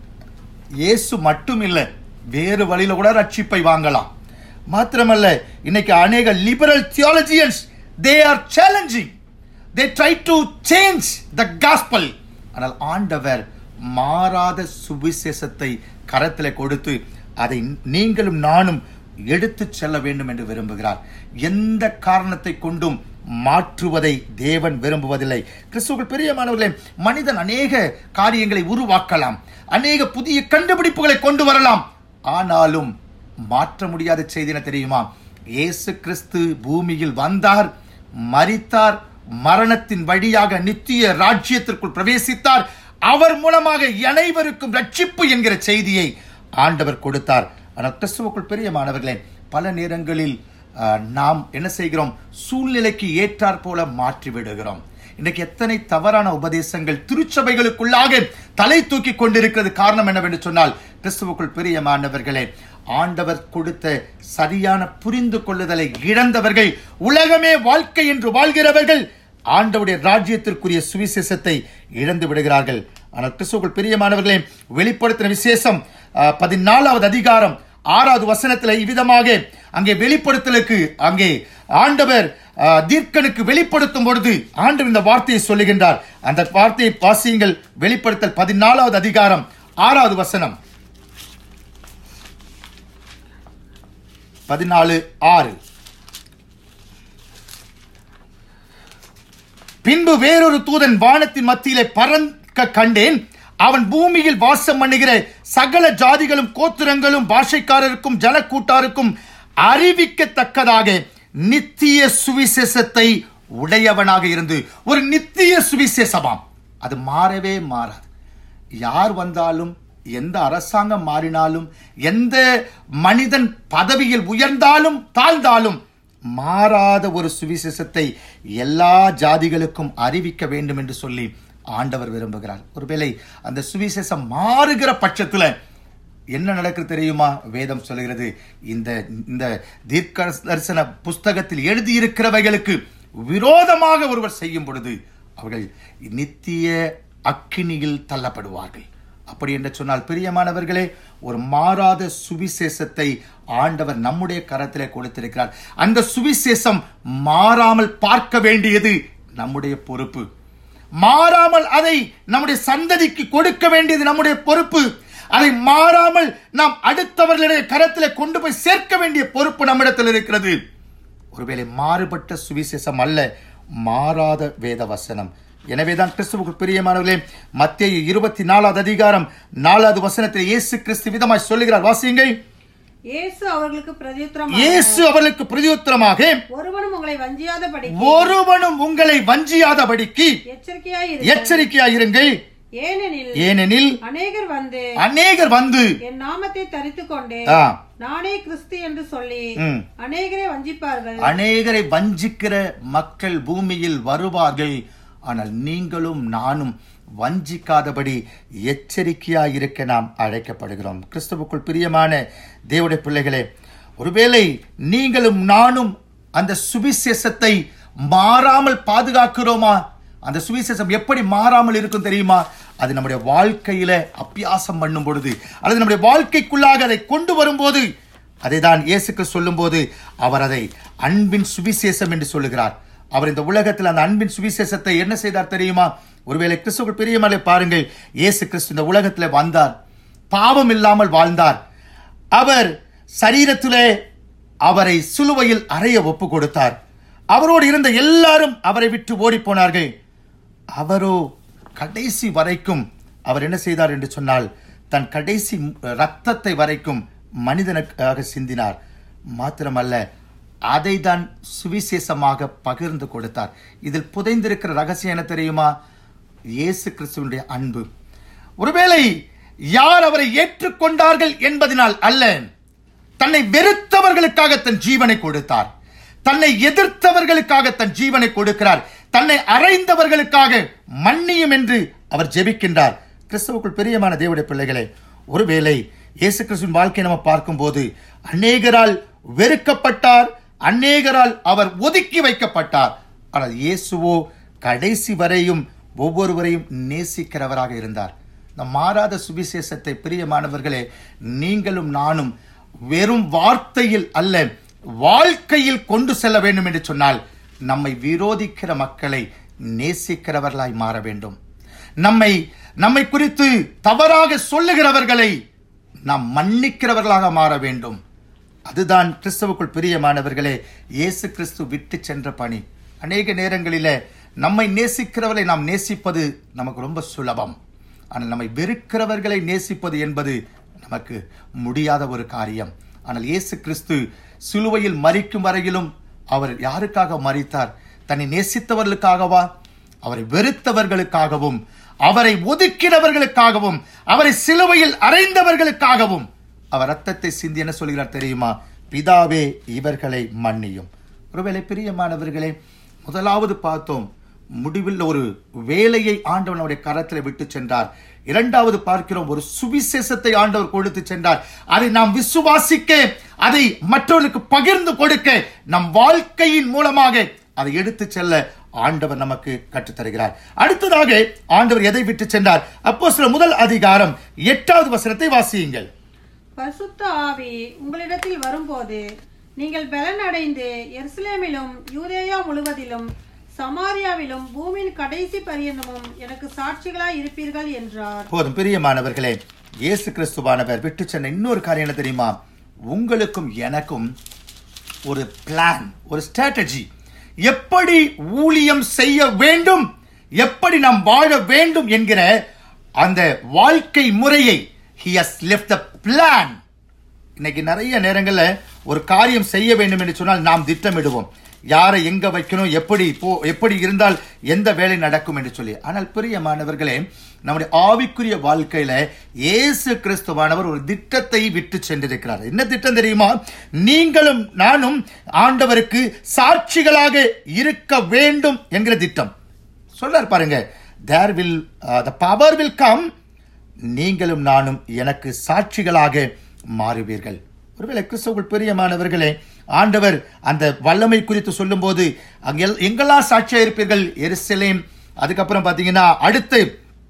இயேசு மட்டும் இல்லை வேறு வழியில கூட ரட்சிப்பை வாங்கலாம் மாத்திரமல்ல இன்னைக்கு அநேக liberal theologians they are challenging they try to change the gospel ஆனால் ஆண்டவர் மாறாத சுவிசேஷத்தை கரத்தில் கொடுத்து அதை நீங்களும் நானும் எடுத்து செல்ல வேண்டும் என்று விரும்புகிறார் எந்த காரணத்தை கொண்டும் மாற்றுவதை தேவன் விரும்புவதில்லை கிறிஸ்துவுக்குள் பிரியமானவர்களே மனிதன் அநேக காரியங்களை உருவாக்கலாம் அநேக புதிய கண்டுபிடிப்புகளை கொண்டு வரலாம் ஆனாலும் மாற்ற முடியாத செய்தி என்ன தெரியுமா இயேசு கிறிஸ்து பூமியில் வந்தார் மரித்தார் மரணத்தின் வழியாக நித்திய ராஜ்யத்திற்குள் பிரவேசித்தார் அவர் மூலமாக அனைவருக்கும் ரட்சிப்பு என்கிற செய்தியை ஆண்டவர் கொடுத்தார் ஆனால் கிறிஸ்துவுக்குள் பிரியமானவர்களே பல நேரங்களில் அஹ், நாம் என்ன செய்கிறோம் சூழ்நிலைக்கு ஏற்றாற் போல மாற்றி விடுகிறோம் இன்னைக்கு எத்தனை தவறான உபதேசங்கள் திருச்சபைகளுக்குள்ளாக தலை தூக்கி கொண்டிருக்கிறது காரணம் என்னவென்று சொன்னால் கிறிஸ்துவுக்குள் பிரியமானவர்களே ஆண்டவர் கொடுத்த சரியான புரிந்து கொள்ளுதலை இழந்தவர்கள் உலகமே வாழ்க்கை என்று வாழ்கிறவர்கள் ஆண்டவுடைய ராஜ்யத்திற்குரிய சுவிசேஷத்தை இழந்து விடுகிறார்கள் ஆனால் கிறிஸ்துவுக்குள் பிரியமானவர்களே வெளிப்படுத்தின விசேஷம் அஹ், பதினாலாவது அதிகாரம் ஆறாவது வசனத்தில் இவ்விதமாக அங்கே வெளிப்படுத்தலுக்கு அங்கே ஆண்டவர் அஹ், தீர்க்கனுக்கு வெளிப்படுத்தும் பொழுது ஆண்டவர் இந்த வார்த்தையை சொல்லுகின்றார் அந்த வார்த்தையை வாசியுங்கள் வெளிப்படுத்தல் பதினாலாவது அதிகாரம் ஆறாவது வசனம் பதினாலு ஆறு பின்பு வேறொரு தூதன் வானத்தின் மத்தியிலே பறக்க கண்டேன் அவன் பூமியில் வாசம் பண்ணுகிற சகல ஜாதிகளும் கோத்திரங்களும் பாஷைக்காரருக்கும் ஜனக்கூட்டாருக்கும் அறிவிக்கத்தக்கதாக நித்திய சுவிசேஷத்தை உடையவனாக இருந்து ஒரு நித்திய சுவிசேஷமாம் அது மாறவே மாறாது யார் வந்தாலும் எந்த அரசாங்கம் மாறினாலும் எந்த மனிதன் பதவியில் உயர்ந்தாலும் தாழ்ந்தாலும் மாறாத ஒரு சுவிசேஷத்தை எல்லா ஜாதிகளுக்கும் அறிவிக்க வேண்டும் என்று சொல்லி ஆண்டவர் விரும்புகிறார் ஒருவேளை அந்த சுவிசேஷம் மாறுகிற பட்சத்தில் என்ன நடக்குது தெரியுமா வேதம் சொல்கிறது இந்த இந்த தீர்க்க தரிசன புஸ்தகத்தில் எழுதியிருக்கிறவைகளுக்கு விரோதமாக ஒருவர் செய்யும் பொழுது அவர்கள் நித்திய அக்கினியில் தள்ளப்படுவார்கள் அப்படி என்று சொன்னால் பிரியமானவர்களே ஒரு மாறாத சுவிசேஷத்தை ஆண்டவர் நம்முடைய கரத்திலே கொடுத்திருக்கிறார் அந்த சுவிசேஷம் மாறாமல் பார்க்க வேண்டியது நம்முடைய பொறுப்பு மாறாமல் அதை நம்முடைய சந்ததிக்கு கொடுக்க வேண்டியது நம்முடைய பொறுப்பு அதை மாறாமல் நாம் அடுத்தவர்களுடைய கரத்தில் கொண்டு போய் சேர்க்க வேண்டிய பொறுப்பு நம்மிடத்தில் இருக்கிறது ஒருவேளை மாறுபட்ட சுவிசேஷம் அல்ல மாறாத வேத வசனம் எனவேதான் கிறிஸ்துவுக்கு பிரியமானவர்களே மத்திய இருபத்தி நாலாவது அதிகாரம் நாலாவது வசனத்தில் இயேசு கிறிஸ்து விதமாய் சொல்லுகிறார் வாசியுங்கள் இயேசு அவர்களுக்கு பிரதியுத்தரம் இயேசு அவர்களுக்கு பிரதியுத்தரமாக ஒருவனும் உங்களை வஞ்சியாதபடி ஒருவனும் உங்களை வஞ்சியாதபடிக்கு எச்சரிக்கையாய் இரு எச்சரிக்கையாயிருங்கள் ஏனெனில் ஏனெனில் அநேகர் வந்து அநேகர் வந்து என் நாமத்தை தரித்துக் கொண்டு ஆ, நானே கிறிஸ்து என்று சொல்லி ம். அநேகரை வஞ்சிப்பார்கள் அநேகரை வஞ்சிக்கிற மக்கள் பூமியில் வருவார்கள் ஆனால் நீங்களும் நானும் வஞ்சிக்காதபடி எச்சரிக்கையாய் இருக்க நாம் அழைக்கப்படுகிறோம் கிறிஸ்துவுக்குள் பிரியமான தேவனுடைய பிள்ளைகளே ஒருவேளை நீங்களும் நானும் அந்த சுவிசேஷத்தை மாறாமல் பாதுகாக்கிறோமா அந்த சுவிசேஷம் எப்படி மாறாமல் இருக்கும் தெரியுமா அது நம்முடைய வாழ்க்கையில அபியாசம் பண்ணும் பொழுது அல்லது நம்முடைய வாழ்க்கைக்குள்ளாக அதை கொண்டு வரும்போது அதை தான் இயேசுக்கு சொல்லும்போது அவர் அதை அன்பின் சுவிசேஷம் என்று சொல்லுகிறார் அவர் இந்த உலகத்தில் அந்த அன்பின் சுவிசேஷத்தை என்ன செய்தார் தெரியுமா ஒருவேளை கிறிஸ்துவுக்கு பிரியமலை பாருங்கள் இயேசு கிறிஸ்து இந்த உலகத்தில் வந்தார் பாவம் இல்லாமல் வாழ்ந்தார் அவர் சரீரத்திலே அவரை சிலுவையில் அறைய ஒப்பு கொடுத்தார் அவரோடு இருந்த எல்லாரும் அவரை விட்டு ஓடி போனார்கள் அவரோ கடைசி வரைக்கும் அவர் என்ன செய்தார் என்று சொன்னால் தன் கடைசி ரத்தத்தை வரைக்கும் மனிதனுக்காக சிந்தினார் மாத்திரமல்ல அதை தான் சுவிசேஷமாக பகிர்ந்து கொடுத்தார் இதில் புதைந்திருக்கிற ரகசியம் என்ன தெரியுமா இயேசு கிறிஸ்துவனுடைய அன்பு ஒருவேளை யார் அவரை ஏற்றுக்கொண்டார்கள் என்பதனால் அல்ல தன்னை வெறுத்தவர்களுக்காக தன் ஜீவனை கொடுத்தார் தன்னை எதிர்த்தவர்களுக்காக தன் ஜீவனை கொடுக்கிறார் தன்னை அறைந்தவர்களுக்காக மன்னியும் என்று அவர் ஜெபிக்கின்றார் கிறிஸ்துவுக்குள் பிரியமான தேவடைய பிள்ளைகளே ஒருவேளை இயேசு கிறிஸ்துவின் வாழ்க்கையை நம்ம பார்க்கும்போது அநேகரால் வெறுக்கப்பட்டார் அநேகரால் அவர் ஒதுக்கி வைக்கப்பட்டார் ஆனால் இயேசுவோ கடைசி வரையும் ஒவ்வொருவரையும் நேசிக்கிறவராக இருந்தார் இந்த மாறாத சுவிசேஷத்தை பிரியமானவர்களே நீங்களும் நானும் வெறும் வார்த்தையில் அல்ல வாழ்க்கையில் கொண்டு செல்ல வேண்டும் என்று சொன்னால் நம்மை விரோதிக்கிற மக்களை நேசிக்கிறவர்களாய் மாற வேண்டும் நம்மை நம்மை குறித்து தவறாக சொல்லுகிறவர்களை நாம் மன்னிக்கிறவர்களாக மாற வேண்டும் அதுதான் கிறிஸ்துவுக்குள் பிரியமானவர்களே இயேசு கிறிஸ்து விட்டு சென்ற பணி அநேக நேரங்களிலே நம்மை நேசிக்கிறவர்களை நாம் நேசிப்பது நமக்கு ரொம்ப சுலபம் ஆனால் நம்மை வெறுக்கிறவர்களை நேசிப்பது என்பது நமக்கு முடியாத ஒரு காரியம் ஆனால் இயேசு கிறிஸ்து சிலுவையில் மறிக்கும் வரையிலும் அவர் யாருக்காக மறித்தார் தன்னை நேசித்தவர்களுக்காகவா அவரை வெறுத்தவர்களுக்காகவும் அவரை ஒதுக்கினவர்களுக்காகவும் அவரை சிலுவையில் அறைந்தவர்களுக்காகவும் அவர் ரத்தத்தை சிந்தி என்ன சொல்கிறார் தெரியுமா பிதாவே இவர்களை மன்னியும் ஒருவேளை பிரியமானவர்களே முதலாவது பார்த்தோம் முடிவில் ஒரு வேலையை ஆண்டவன் அவருடைய கரத்தில் விட்டு சென்றார் இரண்டாவது பார்க்கிறோம் ஒரு சுவிசேஷத்தை ஆண்டவர் கொடுத்து சென்றார் அதை நாம் விசுவாசிக்க அதை மற்றவர்களுக்கு பகிர்ந்து கொடுக்க நம் வாழ்க்கையின் மூலமாக அதை எடுத்து செல்ல ஆண்டவர் நமக்கு கற்றுத் தருகிறார் அடுத்ததாக ஆண்டவர் எதை விட்டு சென்றார் அப்போ சில முதல் அதிகாரம் எட்டாவது வசனத்தை வாசியுங்கள் பரிசுத்த ஆவி உங்களிடத்தில் வரும்போது நீங்கள் பலன் அடைந்து எருசலேமிலும் யூதேயா முழுவதிலும் சமாரியாவிலும் பூமியின் கடைசி பரியந்தமும் எனக்கு சாட்சிகளாய் இருப்பீர்கள் என்றார் போதும் பிரியமானவர்களே இயேசு கிறிஸ்துவானவர் விட்டு சென்ற இன்னொரு காரியம் என்ன தெரியுமா உங்களுக்கும் எனக்கும் ஒரு பிளான் ஒரு ஸ்ட்ராட்டஜி எப்படி ஊழியம் செய்ய வேண்டும் எப்படி நாம் வாழ வேண்டும் என்கிற அந்த வாழ்க்கை முறையை he has left the plan இன்னைக்கு நிறைய நேரங்கள்ல ஒரு காரியம் செய்ய வேண்டும் என்று சொன்னால் நாம் திட்டமிடுவோம் யாரை எங்க வைக்கணும் எப்படி போ எப்படி இருந்தால் எந்த வேலை நடக்கும் என்று சொல்லி ஆனால் பிரியமானவர்களே நம்முடைய ஆவிக்குரிய வாழ்க்கையில இயேசு கிறிஸ்துவானவர் ஒரு திட்டத்தை விட்டு சென்றிருக்கிறார் என்ன திட்டம் தெரியுமா நீங்களும் நானும் ஆண்டவருக்கு சாட்சிகளாக இருக்க வேண்டும் என்கிற திட்டம் சொல்றார் பாருங்க there will the power will come நீங்களும் நானும் எனக்கு சாட்சிகளாக மாறுவீர்கள் ஒருவேளை கிறிஸ்தவர்கள் பிரியமானவர்களே ஆண்டவர் அந்த வல்லமை குறித்து சொல்லும்போது அங்கே எங்கெல்லாம் சாட்சியா இருப்பீர்கள் எருசலேம் அதுக்கப்புறம் பார்த்தீங்கன்னா அடுத்து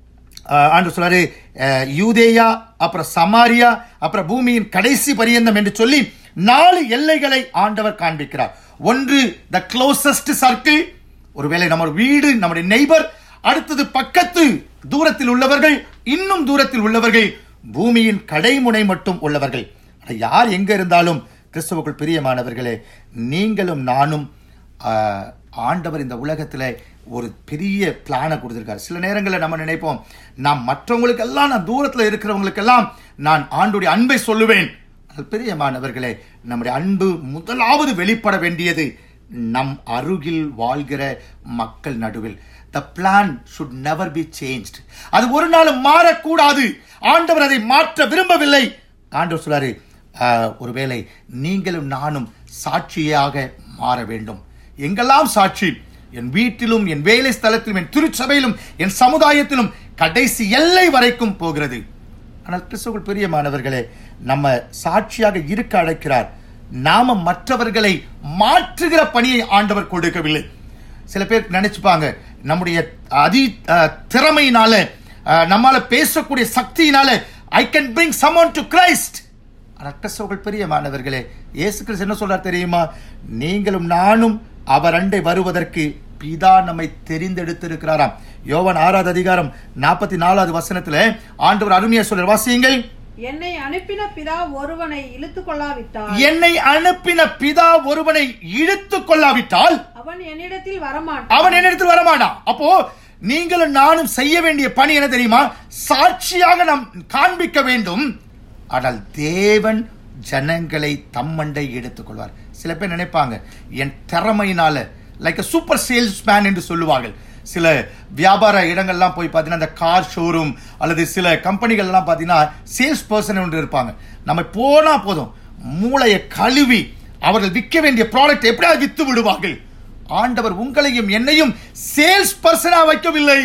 ஆஹ், ஆண்டு சொல்றாரு அஹ், யூதேயா அப்புறம் சமாரியா அப்புறம் பூமியின் கடைசி பரியந்தம் என்று சொல்லி நாலு எல்லைகளை ஆண்டவர் காண்பிக்கிறார் ஒன்று த க்ளோசஸ்ட் சர்க்கிள் ஒருவேளை நம்ம வீடு நம்முடைய நெய்பர் அடுத்தது பக்கத்து தூரத்தில் உள்ளவர்கள் இன்னும் தூரத்தில் உள்ளவர்கள் பூமியின் கடைமுனை மட்டும் உள்ளவர்கள் ஆனா, யார் எங்க இருந்தாலும் கிறிஸ்துவுக்குள் பிரியமானவர்களே நீங்களும் நானும் ஆஹ், ஆண்டவர் இந்த உலகத்துல ஒரு பெரிய பிளானை கொடுத்திருக்காரு சில நேரங்களில் நம்ம நினைப்போம் நான் மற்றவங்களுக்கெல்லாம் நான் தூரத்துல இருக்கிறவங்களுக்கெல்லாம் நான் ஆண்டுடைய அன்பை சொல்லுவேன் ஆனால் பிரியமானவர்களே நம்முடைய அன்பு முதலாவது வெளிப்பட வேண்டியது நம் அருகில் வாழ்கிற மக்கள் நடுவில் the plan should never be changed அது ஒரு நாளும் மாறக்கூடாது ஆண்டவர் அதை மாற்ற விரும்பவில்லை ஆண்டவர் சொல்றாரு ஆஹ், ஒருவேளை நீங்களும் நானும் சாட்சியாக மாற வேண்டும் எங்கெல்லாம் சாட்சி என் வீட்டிலும் என் வேலை ஸ்தலத்திலும் என் திருச்சபையிலும் என் சமுதாயத்திலும் கடைசி எல்லை வரைக்கும் போகிறது ஆனால் கிறிஸ்துவுக்குள் பிரியமானவர்களே நம்ம சாட்சியாக இருக்க அழைக்கிறார் நாம மற்றவர்களை மாற்றுகிற பணியை ஆண்டவர் கொடுக்கவில்லை சில பேர் நினைச்சுப்பாங்க நம்முடைய அதி அஹ், திறமையினால அஹ், நம்மால பேசக்கூடிய சக்தியினால I can bring someone to Christ ஆனால் கிறிஸ்தவர்கள் பிரியமானவர்களே இயேசு கிறிஸ்து என்ன சொல்றார் தெரியுமா நீங்களும் நானும் அவர் அண்டை வருவதற்கு பிதா நம்மை தெரிந்தெடுத்திருக்கிறாராம் யோவான் ஆறாவது அதிகாரம் நாற்பத்தி நாலாவது வசனத்துல ஆண்டவர் அருமையா சொல்றார் வாசியுங்கள் என்னை அனுப்பின பிதா ஒருவனை இழுத்து கொள்ளாவிட்டால் என்னை அனுப்பின பிதா ஒருவனை இழுத்துக் கொள்ளாவிட்டால் அவன் என்னிடத்தில் வரமாட்டான் அவன் என்னிடத்தில் வரமாட்டான் அப்போ நீங்களும் நானும் செய்ய வேண்டிய பணி என்ன தெரியுமா சாட்சியாக நாம் காண்பிக்க வேண்டும் ஆனால் தேவன் ஜனங்களை தம்மண்டை எடுத்துக் கொள்வார் சில பேர் நினைப்பாங்க என் திறமையினால லைக் சூப்பர் சேல்ஸ்மேன் என்று சொல்லுவார்கள் சில வியாபார இடங்கள்லாம் போய் பார்த்தீங்கன்னா இந்த கார் ஷோரூம் அல்லது சில கம்பெனிகள்லாம் பார்த்தீங்கன்னா சேல்ஸ் பர்சன் ஒன்று இருப்பாங்க நம்ம போனா போதும் மூளையை கழுவி அவர்கள் விற்க வேண்டிய ப்ராடக்ட் எப்படியாவது வித்து விடுவார்கள் ஆண்டவர் உங்களையும் என்னையும் சேல்ஸ் பர்சனா வைக்கவில்லை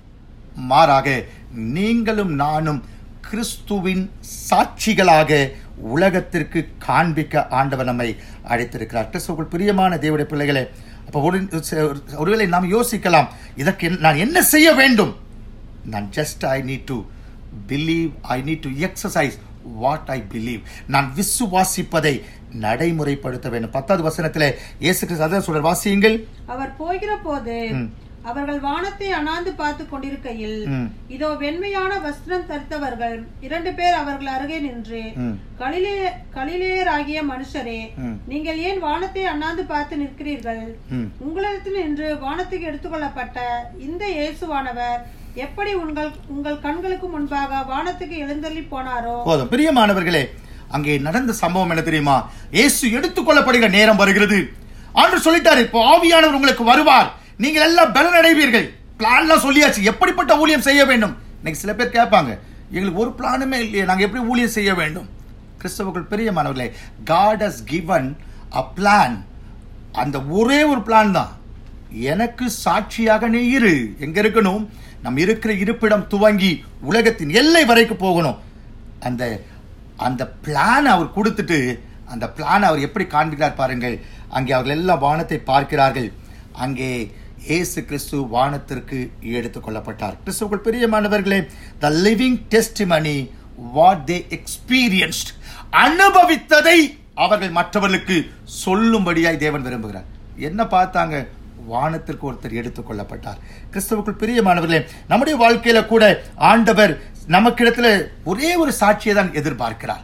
மாறாக நீங்களும் நானும் கிறிஸ்துவின் சாட்சிகளாக உலகத்திற்கு காண்பிக்க ஆண்டவர் நம்மை அழைத்திருக்கிறார் கிறிஸ்துவுக்குள் பிரியமான தேவடைய பிள்ளைகளே அப்போ ஒரு ஒருவேளை நாம் யோசிக்கலாம் இதற்கு என்ன- நான் என்ன செய்ய வேண்டும் நான் just I need to believe I need to exercise what I believe நான் விசுவாசிப்பதை நடைமுறைப்படுத்த வேண்டும் பத்தாவது வசனத்திலே இயேசு கிறிஸ்து அதான் சொல்ற வாசியுங்கள் அவர் போகிற போது அவர்கள் வானத்தை அண்ணாந்து பார்த்து கொண்டிருக்கையில் ம். இதோ வெண்மையான வஸ்திரம் தரித்தவர்கள் இரண்டு பேர் அவர்கள் அருகே நின்று ம். கலிலே கலிலேயராகிய மனுஷரே ம். நீங்கள் ஏன் வானத்தை அண்ணாந்து பார்த்து நிற்கிறீர்கள் ம். உங்களிடத்தில் நின்று வானத்துக்கு எடுத்துக்கொள்ளப்பட்ட இந்த இயேசுவானவர் எப்படி உங்கள் உங்கள் கண்களுக்கு முன்பாக வானத்துக்கு எழுந்தள்ளி போனாரோ போதும் பிரியமானவர்களே அங்கே நடந்த சம்பவம் என்ன தெரியுமா இயேசு எடுத்துக்கொள்ளப்படுகிற நேரம் வருகிறது ஆண்டு சொல்லிட்டாரு இப்போ ஆவியானவர் உங்களுக்கு வருவார் நீங்கள் எல்லாம் பலன் அடைவீர்கள் பிளான்லாம் சொல்லியாச்சு எப்படிப்பட்ட ஊழியம் செய்ய வேண்டும் இன்னைக்கு சில பேர் கேட்பாங்க எங்களுக்கு ஒரு பிளானுமே இல்லையே நாங்க எப்படி ஊழியம் செய்ய வேண்டும் கிறிஸ்தவர்கள் பிரியமானவர்களே God has given a plan அந்த ஒரே ஒரு பிளான் தான் எனக்கு சாட்சியாக நீ இரு எங்க இருக்கணும் நம்ம இருக்கிற இருப்பிடம் துவங்கி உலகத்தின் எல்லை வரைக்கும் போகணும் அந்த அந்த பிளான் அவர் கொடுத்துட்டு அந்த பிளான் அவர் எப்படி காண்பிக்கிறார் பாருங்கள் அங்கே அவர்கள் எல்லாம் வானத்தை பார்க்கிறார்கள் அங்கே இயேசு கிறிஸ்து வானத்திற்கு எடுத்துக் கொள்ளப்பட்டார் கிறிஸ்துவுக்குள் பிரியமானவர்களே the living testimony what they experienced அனுபவித்ததை அவர்கள் மற்றவர்களுக்கு சொல்லும்படியாய் தேவன் விரும்புகிறார் என்ன பார்த்தாங்க வானத்திற்கு ஒருத்தர் எடுத்துக் கொள்ளப்பட்டார் கிறிஸ்துவுக்குள் பிரியமானவர்களே நம்முடைய வாழ்க்கையில கூட ஆண்டவர் நமக்கிடத்துல ஒரே ஒரு சாட்சியை தான் எதிர்பார்க்கிறார்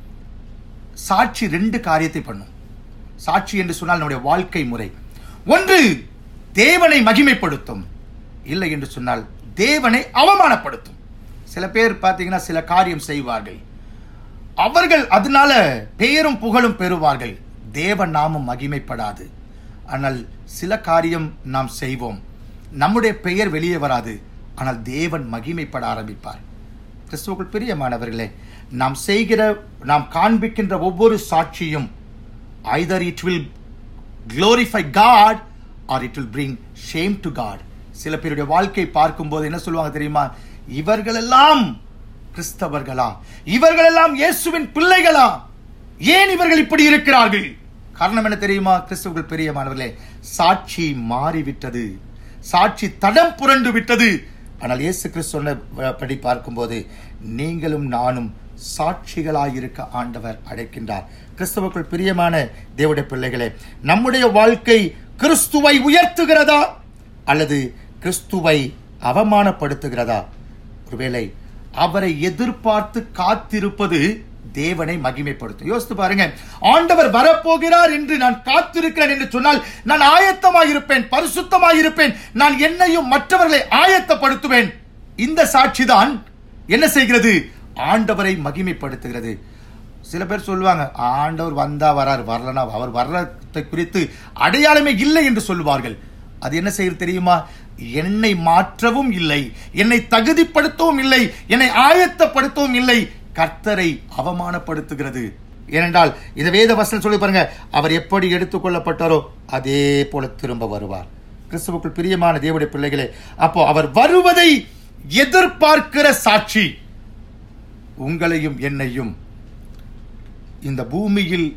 சாட்சி ரெண்டு காரியத்தை பண்ணும் சாட்சி என்று சொன்னால் நம்முடைய வாழ்க்கை முறை ஒன்று தேவனை மகிமைப்படுத்தும் இல்லை என்று சொன்னால் தேவனை அவமானப்படுத்தும் சில பேர் பார்த்தீங்கன்னா சில காரியம் செய்வார்கள் அவர்கள் அதனால பெயரும் புகழும் பெறுவார்கள் தேவ நாமம் மகிமைப்படாது ஆனால் சில காரியம் நாம் செய்வோம் நம்முடைய பெயர் வெளியே வராது ஆனால் தேவன் மகிமைப்பட ஆரம்பிப்பார் கிறிஸ்துவுக்குள் பிரியமானவர்களே நாம் செய்கிற நாம் காண்பிக்கின்ற ஒவ்வொரு சாட்சியும் either it will glorify God or it will bring shame to God சில பேருடைய வாழ்க்கை பார்க்கும்போது என்ன சொல்லுவாங்க தெரியுமா இவர்களெல்லாம் கிறிஸ்தவர்களா இவர்களெல்லாம் இயேசுவின் பிள்ளைகளா ஏன் இவர்கள் இப்படி இருக்கிறார்கள் காரணம் என்ன தெரியுமா கிறிஸ்துவுக்குள் பிரியமானவர்களே சாட்சி மாறிவிட்டது சாட்சி தடம் புரண்டு விட்டது ஆனால் இயேசு கிறிஸ்து சொன்னபடி பார்க்கும்போது நீங்களும் நானும் சாட்சிகளாயிருக்க ஆண்டவர் அழைக்கின்றார் கிறிஸ்துவுக்குள் பிரியமான தேவடைய பிள்ளைகளே நம்முடைய வாழ்க்கை கிறிஸ்துவை உயர்த்துகிறதா அல்லது கிறிஸ்துவை அவமானப்படுத்துகிறதா ஒருவேளை அவரை எதிர்பார்த்து காத்திருப்பது தேவனை மகிமைப்படுத்தும் யோசித்து பாருங்க ஆண்டவர் வரப்போகிறார் என்று நான் காத்திருக்கிறேன் என்று சொன்னால் நான் ஆயத்தமாயிருப்பேன் பரிசுத்தமாயிருப்பேன் நான் என்னையும் மற்றவர்களை ஆயத்தப்படுத்துவேன் இந்த சாட்சிதான் என்ன செய்கிறது ஆண்டவரை மகிமைப்படுத்துகிறது சில பேர் சொல்லுவாங்க ஆண்டவர் வந்தா வரார் வரலனா அவர் வர்றதை குறித்து அடையாளமே இல்லை என்று சொல்லுவார்கள் அது என்ன செய்கிறது தெரியுமா என்னை மாற்றவும் இல்லை என்னை தகுதிப்படுத்தவும் இல்லை என்னை ஆயத்தப்படுத்தவும் இல்லை கர்த்தரை அவமானப்படுத்துகிறது ஏனென்றால் இந்த வேத வசனம் சொல்லி பாருங்க அவர் எப்படி எடுத்துக்கொள்ளப்பட்டாரோ அதே போல திரும்ப வருவார் கிறிஸ்துவுக்குள் பிரியமான தேவடைய பிள்ளைகளே அப்போ அவர் வருவதை எதிர்பார்க்கிற சாட்சி உங்களையும் என்னையும் இந்த பூமியில்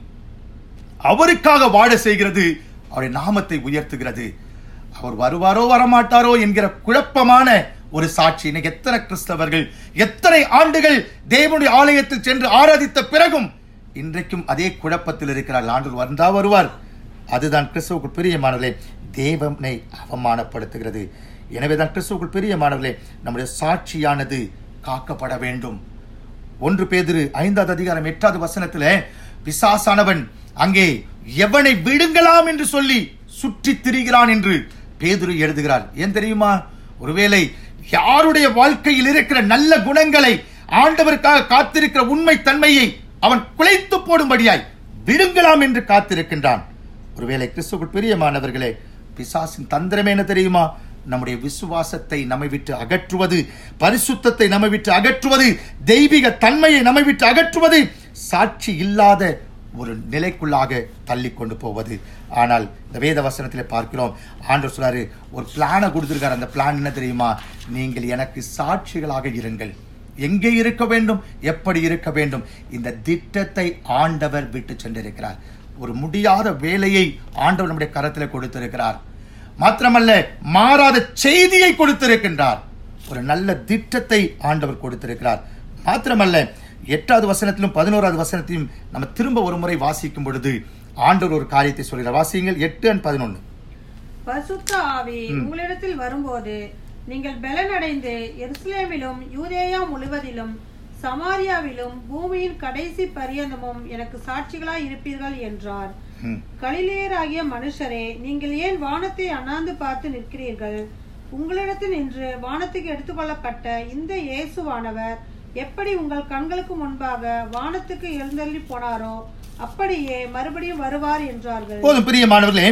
அவருக்காக வாழ செய்கிறது அவருடைய நாமத்தை உயர்த்துகிறது அவர் வருவாரோ வரமாட்டாரோ என்கிற குழப்பமான ஒரு சாட்சி இன்னைக்கு எத்தனை கிறிஸ்தவர்கள் எத்தனை ஆண்டுகள் தேவனுடைய ஆலயத்தில் சென்று ஆராதித்த பிறகும் இன்றைக்கும் அதே குழப்பத்தில் இருக்கிறார்கள் ஆண்டு வந்தா வருவார் அதுதான் கிறிஸ்துவுக்குள் பிரியமானவர்களே தேவனை அவமானப்படுத்துகிறது எனவேதான் கிறிஸ்துவுக்குள் பிரியமானவர்களே நம்முடைய சாட்சியானது காக்கப்பட வேண்டும் ஒன்று பேதிரு ஐந்தாவது அதிகாரம் எட்டாவது வசனத்துல பிசாசானவன் அங்கே எவனை விடுங்கலாம் என்று சொல்லி சுற்றி திரிகிறான் என்று பேதுரு எழுதுகிறார் ஏன் தெரியுமா ஒருவேளை யாருடைய வாழ்க்கையில் இருக்கிற நல்ல குணங்களை ஆண்டவருக்காக காத்திருக்கிற உண்மை தன்மையை அவன் குலைத்து போடும்படியாய் விடுங்கலாம் என்று காத்திருக்கின்றான் ஒருவேளை கிறிஸ்துக்குள் பிரியமானவர்களே பிசாசின் தந்திரம் என்ன தெரியுமா நம்முடைய விசுவாசத்தை நம்மை விட்டு அகற்றுவது பரிசுத்தத்தை நம்மை விட்டு அகற்றுவது தெய்வீக தன்மையை நம்மை விட்டு அகற்றுவது சாட்சி இல்லாத ஒரு நிலைக்குள்ளாக தள்ளி கொண்டு போவது ஆனால் இந்த வேத வசனத்திலே பார்க்கிறோம் ஆண்டவர் சொல்றாரு ஒரு பிளானை கொடுத்திருக்காரு அந்த பிளான் என்ன தெரியுமா நீங்கள் எனக்கு சாட்சிகளாக இருங்கள் எங்கே இருக்க வேண்டும் எப்படி இருக்க வேண்டும் இந்த திட்டத்தை ஆண்டவர் விட்டு சென்றிருக்கிறார் ஒரு முடியாத வேலையை ஆண்டவர் நம்முடைய கரத்தில் கொடுத்திருக்கிறார் மாத்திரமல்ல மாறாத செய்தியை கொடுத்திருக்கின்றார் ஒரு நல்ல திட்டத்தை ஆண்டவர் கொடுத்திருக்கிறார் மாத்திரமல்ல எட்டாவது வசனத்திலும் பதினோராவது வசனத்தையும் நம்ம திரும்ப ஒரு முறை வாசிக்கும் பொழுது ஆண்டவர் ஒரு காரியத்தை சொல்கிறார் வாசியுங்கள் எட்டு அண்ட் பதினொன்று பரிசுத்த ஆவி உங்களிடத்தில் வரும்போது நீங்கள் பலனடைந்து எருசலேமிலும் யூதேயா முழுவதிலும் சமாரியாவிலும் பூமியின் கடைசி பரியந்தமும் எனக்கு சாட்சிகளாய் இருப்பீர்கள் என்றார் ம். கலிலேயராகிய மனுஷரே நீங்கள் ஏன் வானத்தை அண்ணாந்து பார்த்து நிற்கிறீர்கள் உங்களிடத்தில் நின்று வானத்துக்கு எடுத்துக்கொள்ளப்பட்ட இந்த இயேசுவானவர் எப்படி உங்கள் கண்களுக்கு முன்பாக வானத்துக்கு எழுந்தள்ளி போனாரோ அப்படியே மறுபடியும் வருவார் என்றார்கள் போதும் பிரியமானவர்களே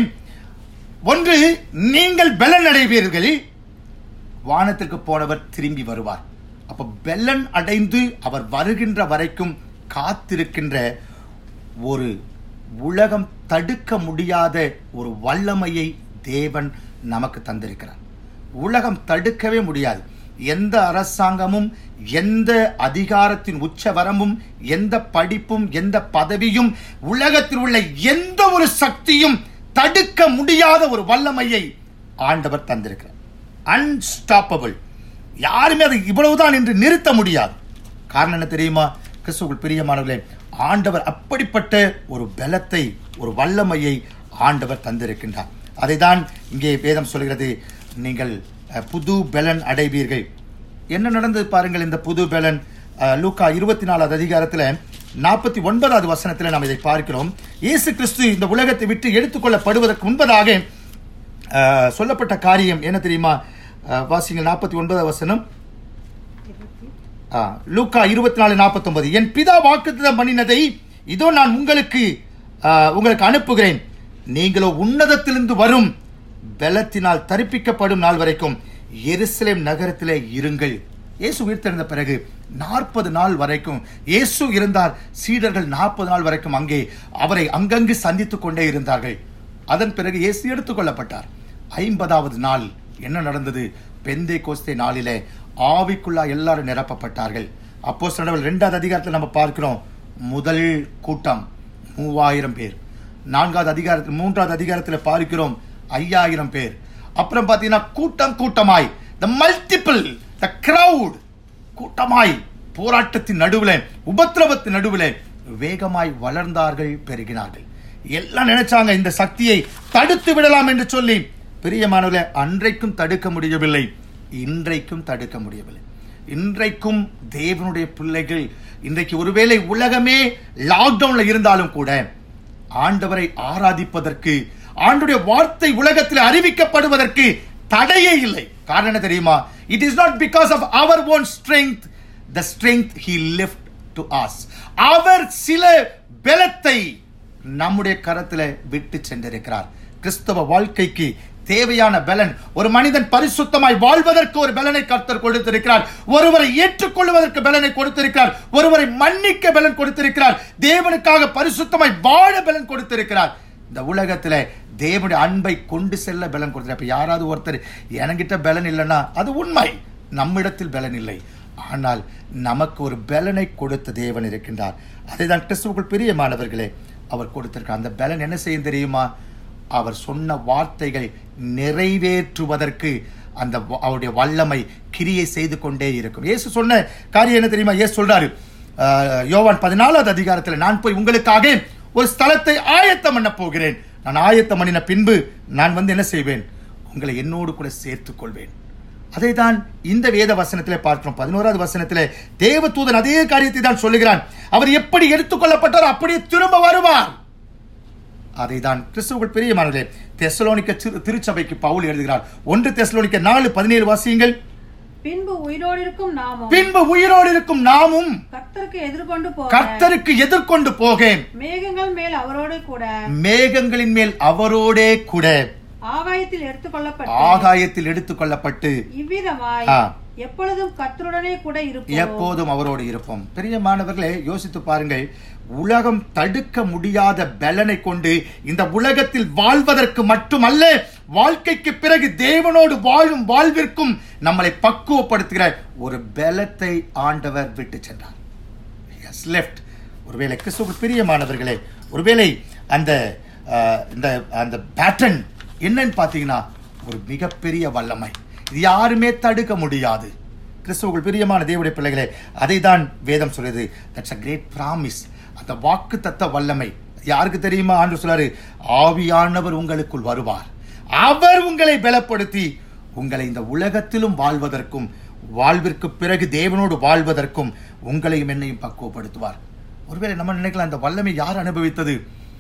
ஒன்று நீங்கள் பெலன் அடைவீர்கள் வானத்திற்கு போனவர் திரும்பி வருவார் அப்ப பெலன் அடைந்து அவர் வருகின்ற வரைக்கும் காத்திருக்கின்ற ஒரு உலகம் தடுக்க முடியாத ஒரு வல்லமையை தேவன் நமக்கு தந்திருக்கிறார் உலகம் தடுக்கவே முடியாது எந்த அரசாங்கமும் எந்த அதிகாரத்தின் உச்ச வரம்பும் எந்த படிப்பும் எந்த பதவியும் உலகத்தில் உள்ள எந்த ஒரு சக்தியும் தடுக்க முடியாத ஒரு வல்லமையை ஆண்டவர் தந்திருக்கிறார் அன்ஸ்டாப்பபிள் யாருமே அதை இவ்வளவுதான் என்று நிறுத்த முடியாது காரணம் என்ன தெரியுமா கிறிஸ்துவுக்குள் பிரியமானவர்களே ஆண்டவர் அப்படிப்பட்ட ஒரு பலத்தை ஒரு வல்லமையை ஆண்டவர் தந்திருக்கின்றார் அதைதான் இங்கே வேதம் சொல்கிறது நீங்கள் அஹ், புது பலன் அடைவீர்கள் என்ன நடந்தது பாருங்கள் இந்த புது பலன் அஹ், லூக்கா இருபத்தி நாலாவது அதிகாரத்தில் நாற்பத்தி ஒன்பதாவது வசனத்தில் நாம் இதை பார்க்கிறோம் இயேசு கிறிஸ்து இந்த உலகத்தை விட்டு எடுத்துக்கொள்ளப்படுவதற்கு முன்பதாக அஹ், சொல்லப்பட்ட காரியம் என்ன தெரியுமா அஹ், வாசிங்கள் நாற்பத்தி ஒன்பதாவது வசனம் ஆ, லூக்கா இருபத்தி நாலு நாற்பத்தொன்பது என் பிதா வாக்குத்தத்தம் பண்ணினதை இதோ நான் உங்களுக்கு ஆ, உங்களுக்கு அனுப்புகிறேன் நீங்களோ உன்னதத்திலிருந்து வரும் பலத்தினால் தரிப்பிக்கப்படும் நாள் வரைக்கும் எருசலேம் நகரத்திலே இருங்கள் இயேசு உயிர்த்தெழுந்த பிறகு நாற்பது நாள் வரைக்கும் இயேசு இருந்தார் சீடர்கள் நாற்பது நாள் வரைக்கும் அங்கே அவரை அங்கங்கு சந்தித்துக் கொண்டே இருந்தார்கள் அதன் பிறகு இயேசு எடுத்துக்கொள்ளப்பட்டார் ஐம்பதாவது நாள் என்ன நடந்தது பெந்தே கோஸ்தே நாளிலே ஆவிக்குள்ளா எல்லாரும் நிரப்பப்பட்டார்கள் அப்போ ரெண்டாவது அதிகாரத்தில் நம்ம பார்க்கிறோம் முதல் கூட்டம் மூவாயிரம் பேர் நான்காவது அதிகாரத்தில் மூன்றாவது அதிகாரத்தில் பார்க்கிறோம் ஐயாயிரம் பேர் அப்புறம் பார்த்தீங்கன்னா கூட்டம் கூட்டமாய் த மல்டிபிள் த கிரவுட் கூட்டமாய் போராட்டத்தின் நடுவில் உபத்திரவத்தின் நடுவில் வேகமாய் வளர்ந்தார்கள் பெருகினார்கள் எல்லாம் நினைச்சாங்க இந்த சக்தியை தடுத்து விடலாம் என்று சொல்லி பிரியமானவர்களே அன்றைக்கும் தடுக்க முடியவில்லை இன்றைக்கும் தடுக்க முடியவில்லை இன்றைக்கும் தேவனுடைய பிள்ளைகள் இன்றைக்கு ஒருவேளை உலகமே லாக்டவுன்ல இருந்தாலும் கூட ஆண்டவரை ஆராதிப்பதற்கு ஆண்டுடைய வார்த்தை உலகத்தில் அறிவிக்கப்படுவதற்கு தடையே இல்லை காரணம் என்ன தெரியுமா it is not because of அவர் own strength the strength he lift to us அவர் சில பலத்தை நம்முடைய கரத்தில் விட்டு சென்றிருக்கிறார் கிறிஸ்தவ வாழ்க்கைக்கு தேவையான பலன் ஒரு மனிதன் பரிசுத்தமாய் வாழ்வதற்கு ஒரு பலனை கர்த்தர் கொடுத்திருக்கிறார் ஒருவரை ஏற்றுக்கொள்வதற்கு பலனை கொடுத்திருக்கிறார் ஒருவரை மன்னிக்க பலன் கொடுத்திருக்கிறார் தேவனுக்காக பரிசுத்தமாய் வாழ பலன் கொடுத்திருக்கிறார் இந்த உலகத்துல தேவனுடைய அன்பை கொண்டு செல்ல பலன் கொடுத்திருக்கிறார் இப்ப யாராவது ஒருத்தர் என்கிட்ட பலன் இல்லைன்னா அது உண்மை நம்மிடத்தில் பலன் இல்லை ஆனால் நமக்கு ஒரு பலனை கொடுத்த தேவன் இருக்கின்றார் அதை தான் கிறிஸ்துவுக்குள் பிரியமானவர்களே அவர் கொடுத்திருக்கார் அந்த பலன் என்ன செய்யும் தெரியுமா அவர் சொன்ன வார்த்தைகளை நிறைவேற்றுவதற்கு அந்த வ- அவருடைய வல்லமை கிரியை செய்து கொண்டே இருக்கும் இயேசு சொன்ன காரியம் என்ன தெரியுமா இயேசு சொல்றாரு ஆஹ், யோவான் பதினாலாவது அதிகாரத்தில் நான் போய் உங்களுக்காக ஒரு ஸ்தலத்தை ஆயத்தம் பண்ண போகிறேன் நான் ஆயத்தம் பண்ணின பின்பு நான் வந்து என்ன செய்வேன் உங்களை என்னோடு கூட சேர்த்துக் கொள்வேன் அதை தான் இந்த வேத வசனத்திலே பார்க்கிறோம் பதினோராவது வசனத்திலே தேவதூதன் அதே காரியத்தை தான் சொல்லுகிறான் அவர் எப்படி எடுத்துக்கொள்ளப்பட்டார் அப்படியே திரும்ப வருவார் அதை தான் கிறிஸ்துவுக்குள் பிரியமானதே தெசலோனிக்க திரு- திருச்சபைக்கு பவுல் எழுதுகிறார் ஒன்று தெசலோனிக்க நாலு பதினேழு வாசியுங்கள் பின்பு உயிரோடு இருக்கும் நாமும் பின்பு உயிரோடு இருக்கும் நாமும் கர்த்தருக்கு எதிர்கொண்டு போக கர்த்தருக்கு எதிர்கொண்டு போகேன் மேகங்கள் மேல் அவரோடு கூட மேகங்களின் மேல் அவரோடே கூட ஆகாயத்தில் எடுத்துக்கொள்ளப்பட்டு ஆகாயத்தில் எடுத்துக்கொள்ளப்பட்டு இவ்விதமாய் ஆ. எப்பொழுதும் கர்த்தருடனே கூட இருப்போம் எப்போதும் அவரோடு இருப்போம் பிரியமானவர்களே யோசித்து பாருங்கள் உலகம் தடுக்க முடியாத பலனை கொண்டு இந்த உலகத்தில் வாழ்வதற்கு மட்டுமல்ல வாழ்க்கைக்கு பிறகு தேவனோடு வாழும் வாழ்விற்கும் நம்மளை பக்குவப்படுத்துகிற ஒரு பலத்தை ஆண்டவர் விட்டு சென்றார் எஸ் லெஃப்ட் ஒருவேளை கிறிஸ்துவுக்கு பிரியமானவர்களே ஒருவேளை அந்த அஹ், இந்த அந்த பேட்டர்ன் என்னன்னு பார்த்தீங்கன்னா ஒரு மிகப்பெரிய வல்லமை இது யாருமே தடுக்க முடியாது கிறிஸ்துவுக்குள் பிரியமான தேவனுடைய பிள்ளைகளே அதை தான் வேதம் சொல்லுது தட்ஸ் அ கிரேட் ப்ராமிஸ் அந்த வாக்கு தத்த வல்லமை யாருக்கு தெரியுமா ஆண்டு சொல்றாரு ஆவியானவர் உங்களுக்குள் வருவார் அவர் உங்களை பலப்படுத்தி உங்களை இந்த உலகத்திலும் வாழ்வதற்கும் வாழ்விற்கு பிறகு தேவனோடு வாழ்வதற்கும் உங்களையும் என்னையும் பக்குவப்படுத்துவார் ஒருவேளை நம்ம நினைக்கலாம் இந்த வல்லமை யார் அனுபவித்தது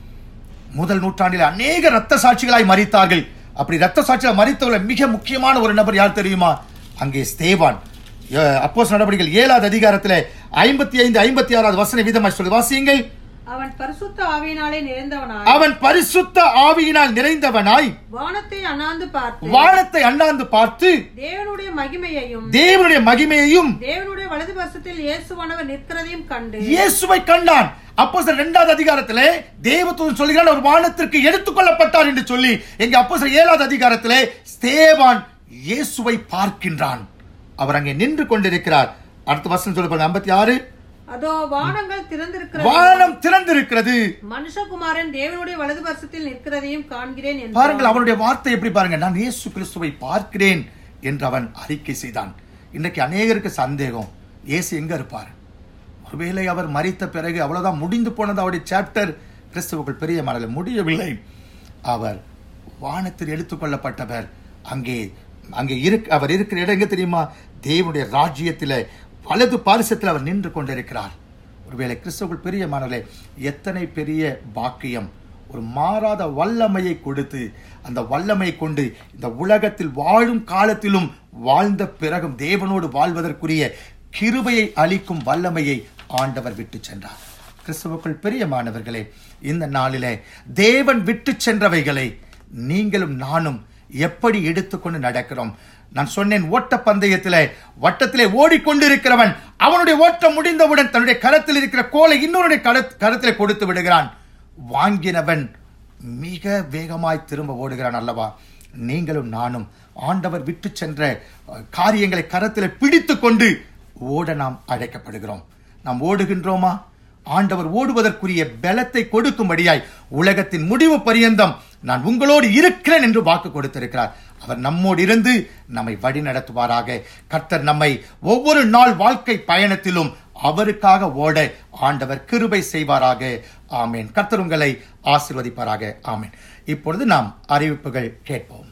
முதல் நூற்றாண்டில் அநேக ரத்த சாட்சிகளாய் மறித்தார்கள் அப்படி ரத்த சாட்சியால் மறித்தவர்கள் மிக முக்கியமான ஒரு நபர் யார் தெரியுமா அங்கே ஸ்தேவான் அப்போஸ் நடவடிக்கைகள் ஏழாவது அதிகாரத்தில் ஐம்பத்தி ஐந்து ஐம்பத்தி ஆறாவது வசன வீதமாய் சொல்லி வாசியுங்கள் அவன் பரிசுத்த ஆவியினாலே நிறைந்தவனாய் அவன் பரிசுத்த ஆவியினால் நிறைந்தவனாய் வானத்தை அண்ணாந்து பார்த்து வானத்தை அண்ணாந்து பார்த்து தேவனுடைய மகிமையையும் தேவனுடைய மகிமையையும் தேவனுடைய வலது பசத்தில் இயேசுவானவர் நிற்கிறதையும் கண்டு இயேசுவை கண்டான் அப்போ இரண்டாவது அதிகாரத்திலே தேவதூதன் சொல்கிறான் ஒரு வானத்திற்கு எடுத்துக்கொள்ளப்பட்டார் என்று சொல்லி எங்க அப்போ ஏழாவது அதிகாரத்திலே ஸ்தேவான் இயேசுவை பார்க்கின்றான் அவர் அங்கே நின்று கொண்டிருக்கிறார் அடுத்த வசனம் சொல்ல பாருங்க ஐம்பத்தி ஆறு அதோ வானங்கள் திறந்திருக்கிறது வானம் திறந்திருக்கிறது மனுஷகுமாரன் தேவனுடைய வலது பசத்தில் நிற்கிறதையும் காண்கிறேன் என்று பாருங்கள் அவனுடைய வார்த்தை எப்படி பாருங்க நான் இயேசு கிறிஸ்துவை பார்க்கிறேன் என்று அவன் அறிக்கை செய்தான் இன்னைக்கு அநேகருக்கு சந்தேகம் இயேசு எங்க இருப்பார் ஒருவேளை அவர் மரித்த பிறகு அவ்வளவுதான் முடிந்து போனது அவருடைய சாப்டர் கிறிஸ்துவுக்குள் பெரிய மனதில் முடியவில்லை அவர் வானத்தில் எடுத்துக்கொள்ளப்பட்டவர் அங்கே அங்கே இருக் அவர் இருக்கிற இடம் எங்க தெரியுமா தேவனுடைய ராஜ்யத்தில் வலது பாரிசத்தில் அவர் நின்று கொண்டிருக்கிறார் ஒருவேளை கிறிஸ்துவுக்குள் பெரிய மனதிலே எத்தனை பெரிய பாக்கியம் ஒரு மாறாத வல்லமையை கொடுத்து அந்த வல்லமை கொண்டு இந்த உலகத்தில் வாழும் காலத்திலும் வாழ்ந்த பிறகும் தேவனோடு வாழ்வதற்குரிய கிருபையை அளிக்கும் வல்லமையை ஆண்டவர் விட்டு சென்றார் கிறிஸ்துவுக்குள் பிரியமானவர்களே இந்த நாளிலே தேவன் விட்டு சென்றவைகளை நீங்களும் நானும் எப்படி எடுத்துக்கொண்டு நடக்கிறோம் நான் சொன்னேன் ஓட்ட பந்தயத்திலே வட்டத்திலே ஓடிக்கொண்டிருக்கிறவன் அவனுடைய ஓட்டம் முடிந்தவுடன் தன்னுடைய கரத்தில் இருக்கிற கோலை இன்னொருடைய கர- கரத்திலே கொடுத்து விடுகிறான் வாங்கினவன் மிக வேகமாய் திரும்ப ஓடுகிறான் அல்லவா நீங்களும் நானும் ஆண்டவர் விட்டு சென்ற அஹ், காரியங்களை கரத்தில் பிடித்து கொண்டு ஓட நாம் அழைக்கப்படுகிறோம் நாம் ஓடுகின்றோமா ஆண்டவர் ஓடுவதற்குரிய பலத்தை கொடுக்கும்படியாய் உலகத்தின் முடிவு பரியந்தம் நான் உங்களோடு இருக்கிறேன் என்று வாக்கு கொடுத்திருக்கிறார் அவர் நம்மோடு இருந்து நம்மை வழி நடத்துவாராக கர்த்தர் நம்மை ஒவ்வொரு நாள் வாழ்க்கை பயணத்திலும் அவருக்காக ஓட ஆண்டவர் கிருபை செய்வாராக ஆமேன் கர்த்தர் உங்களை ஆசிர்வதிப்பாராக ஆமேன் இப்பொழுது நாம் அறிவிப்புகள் கேட்போம்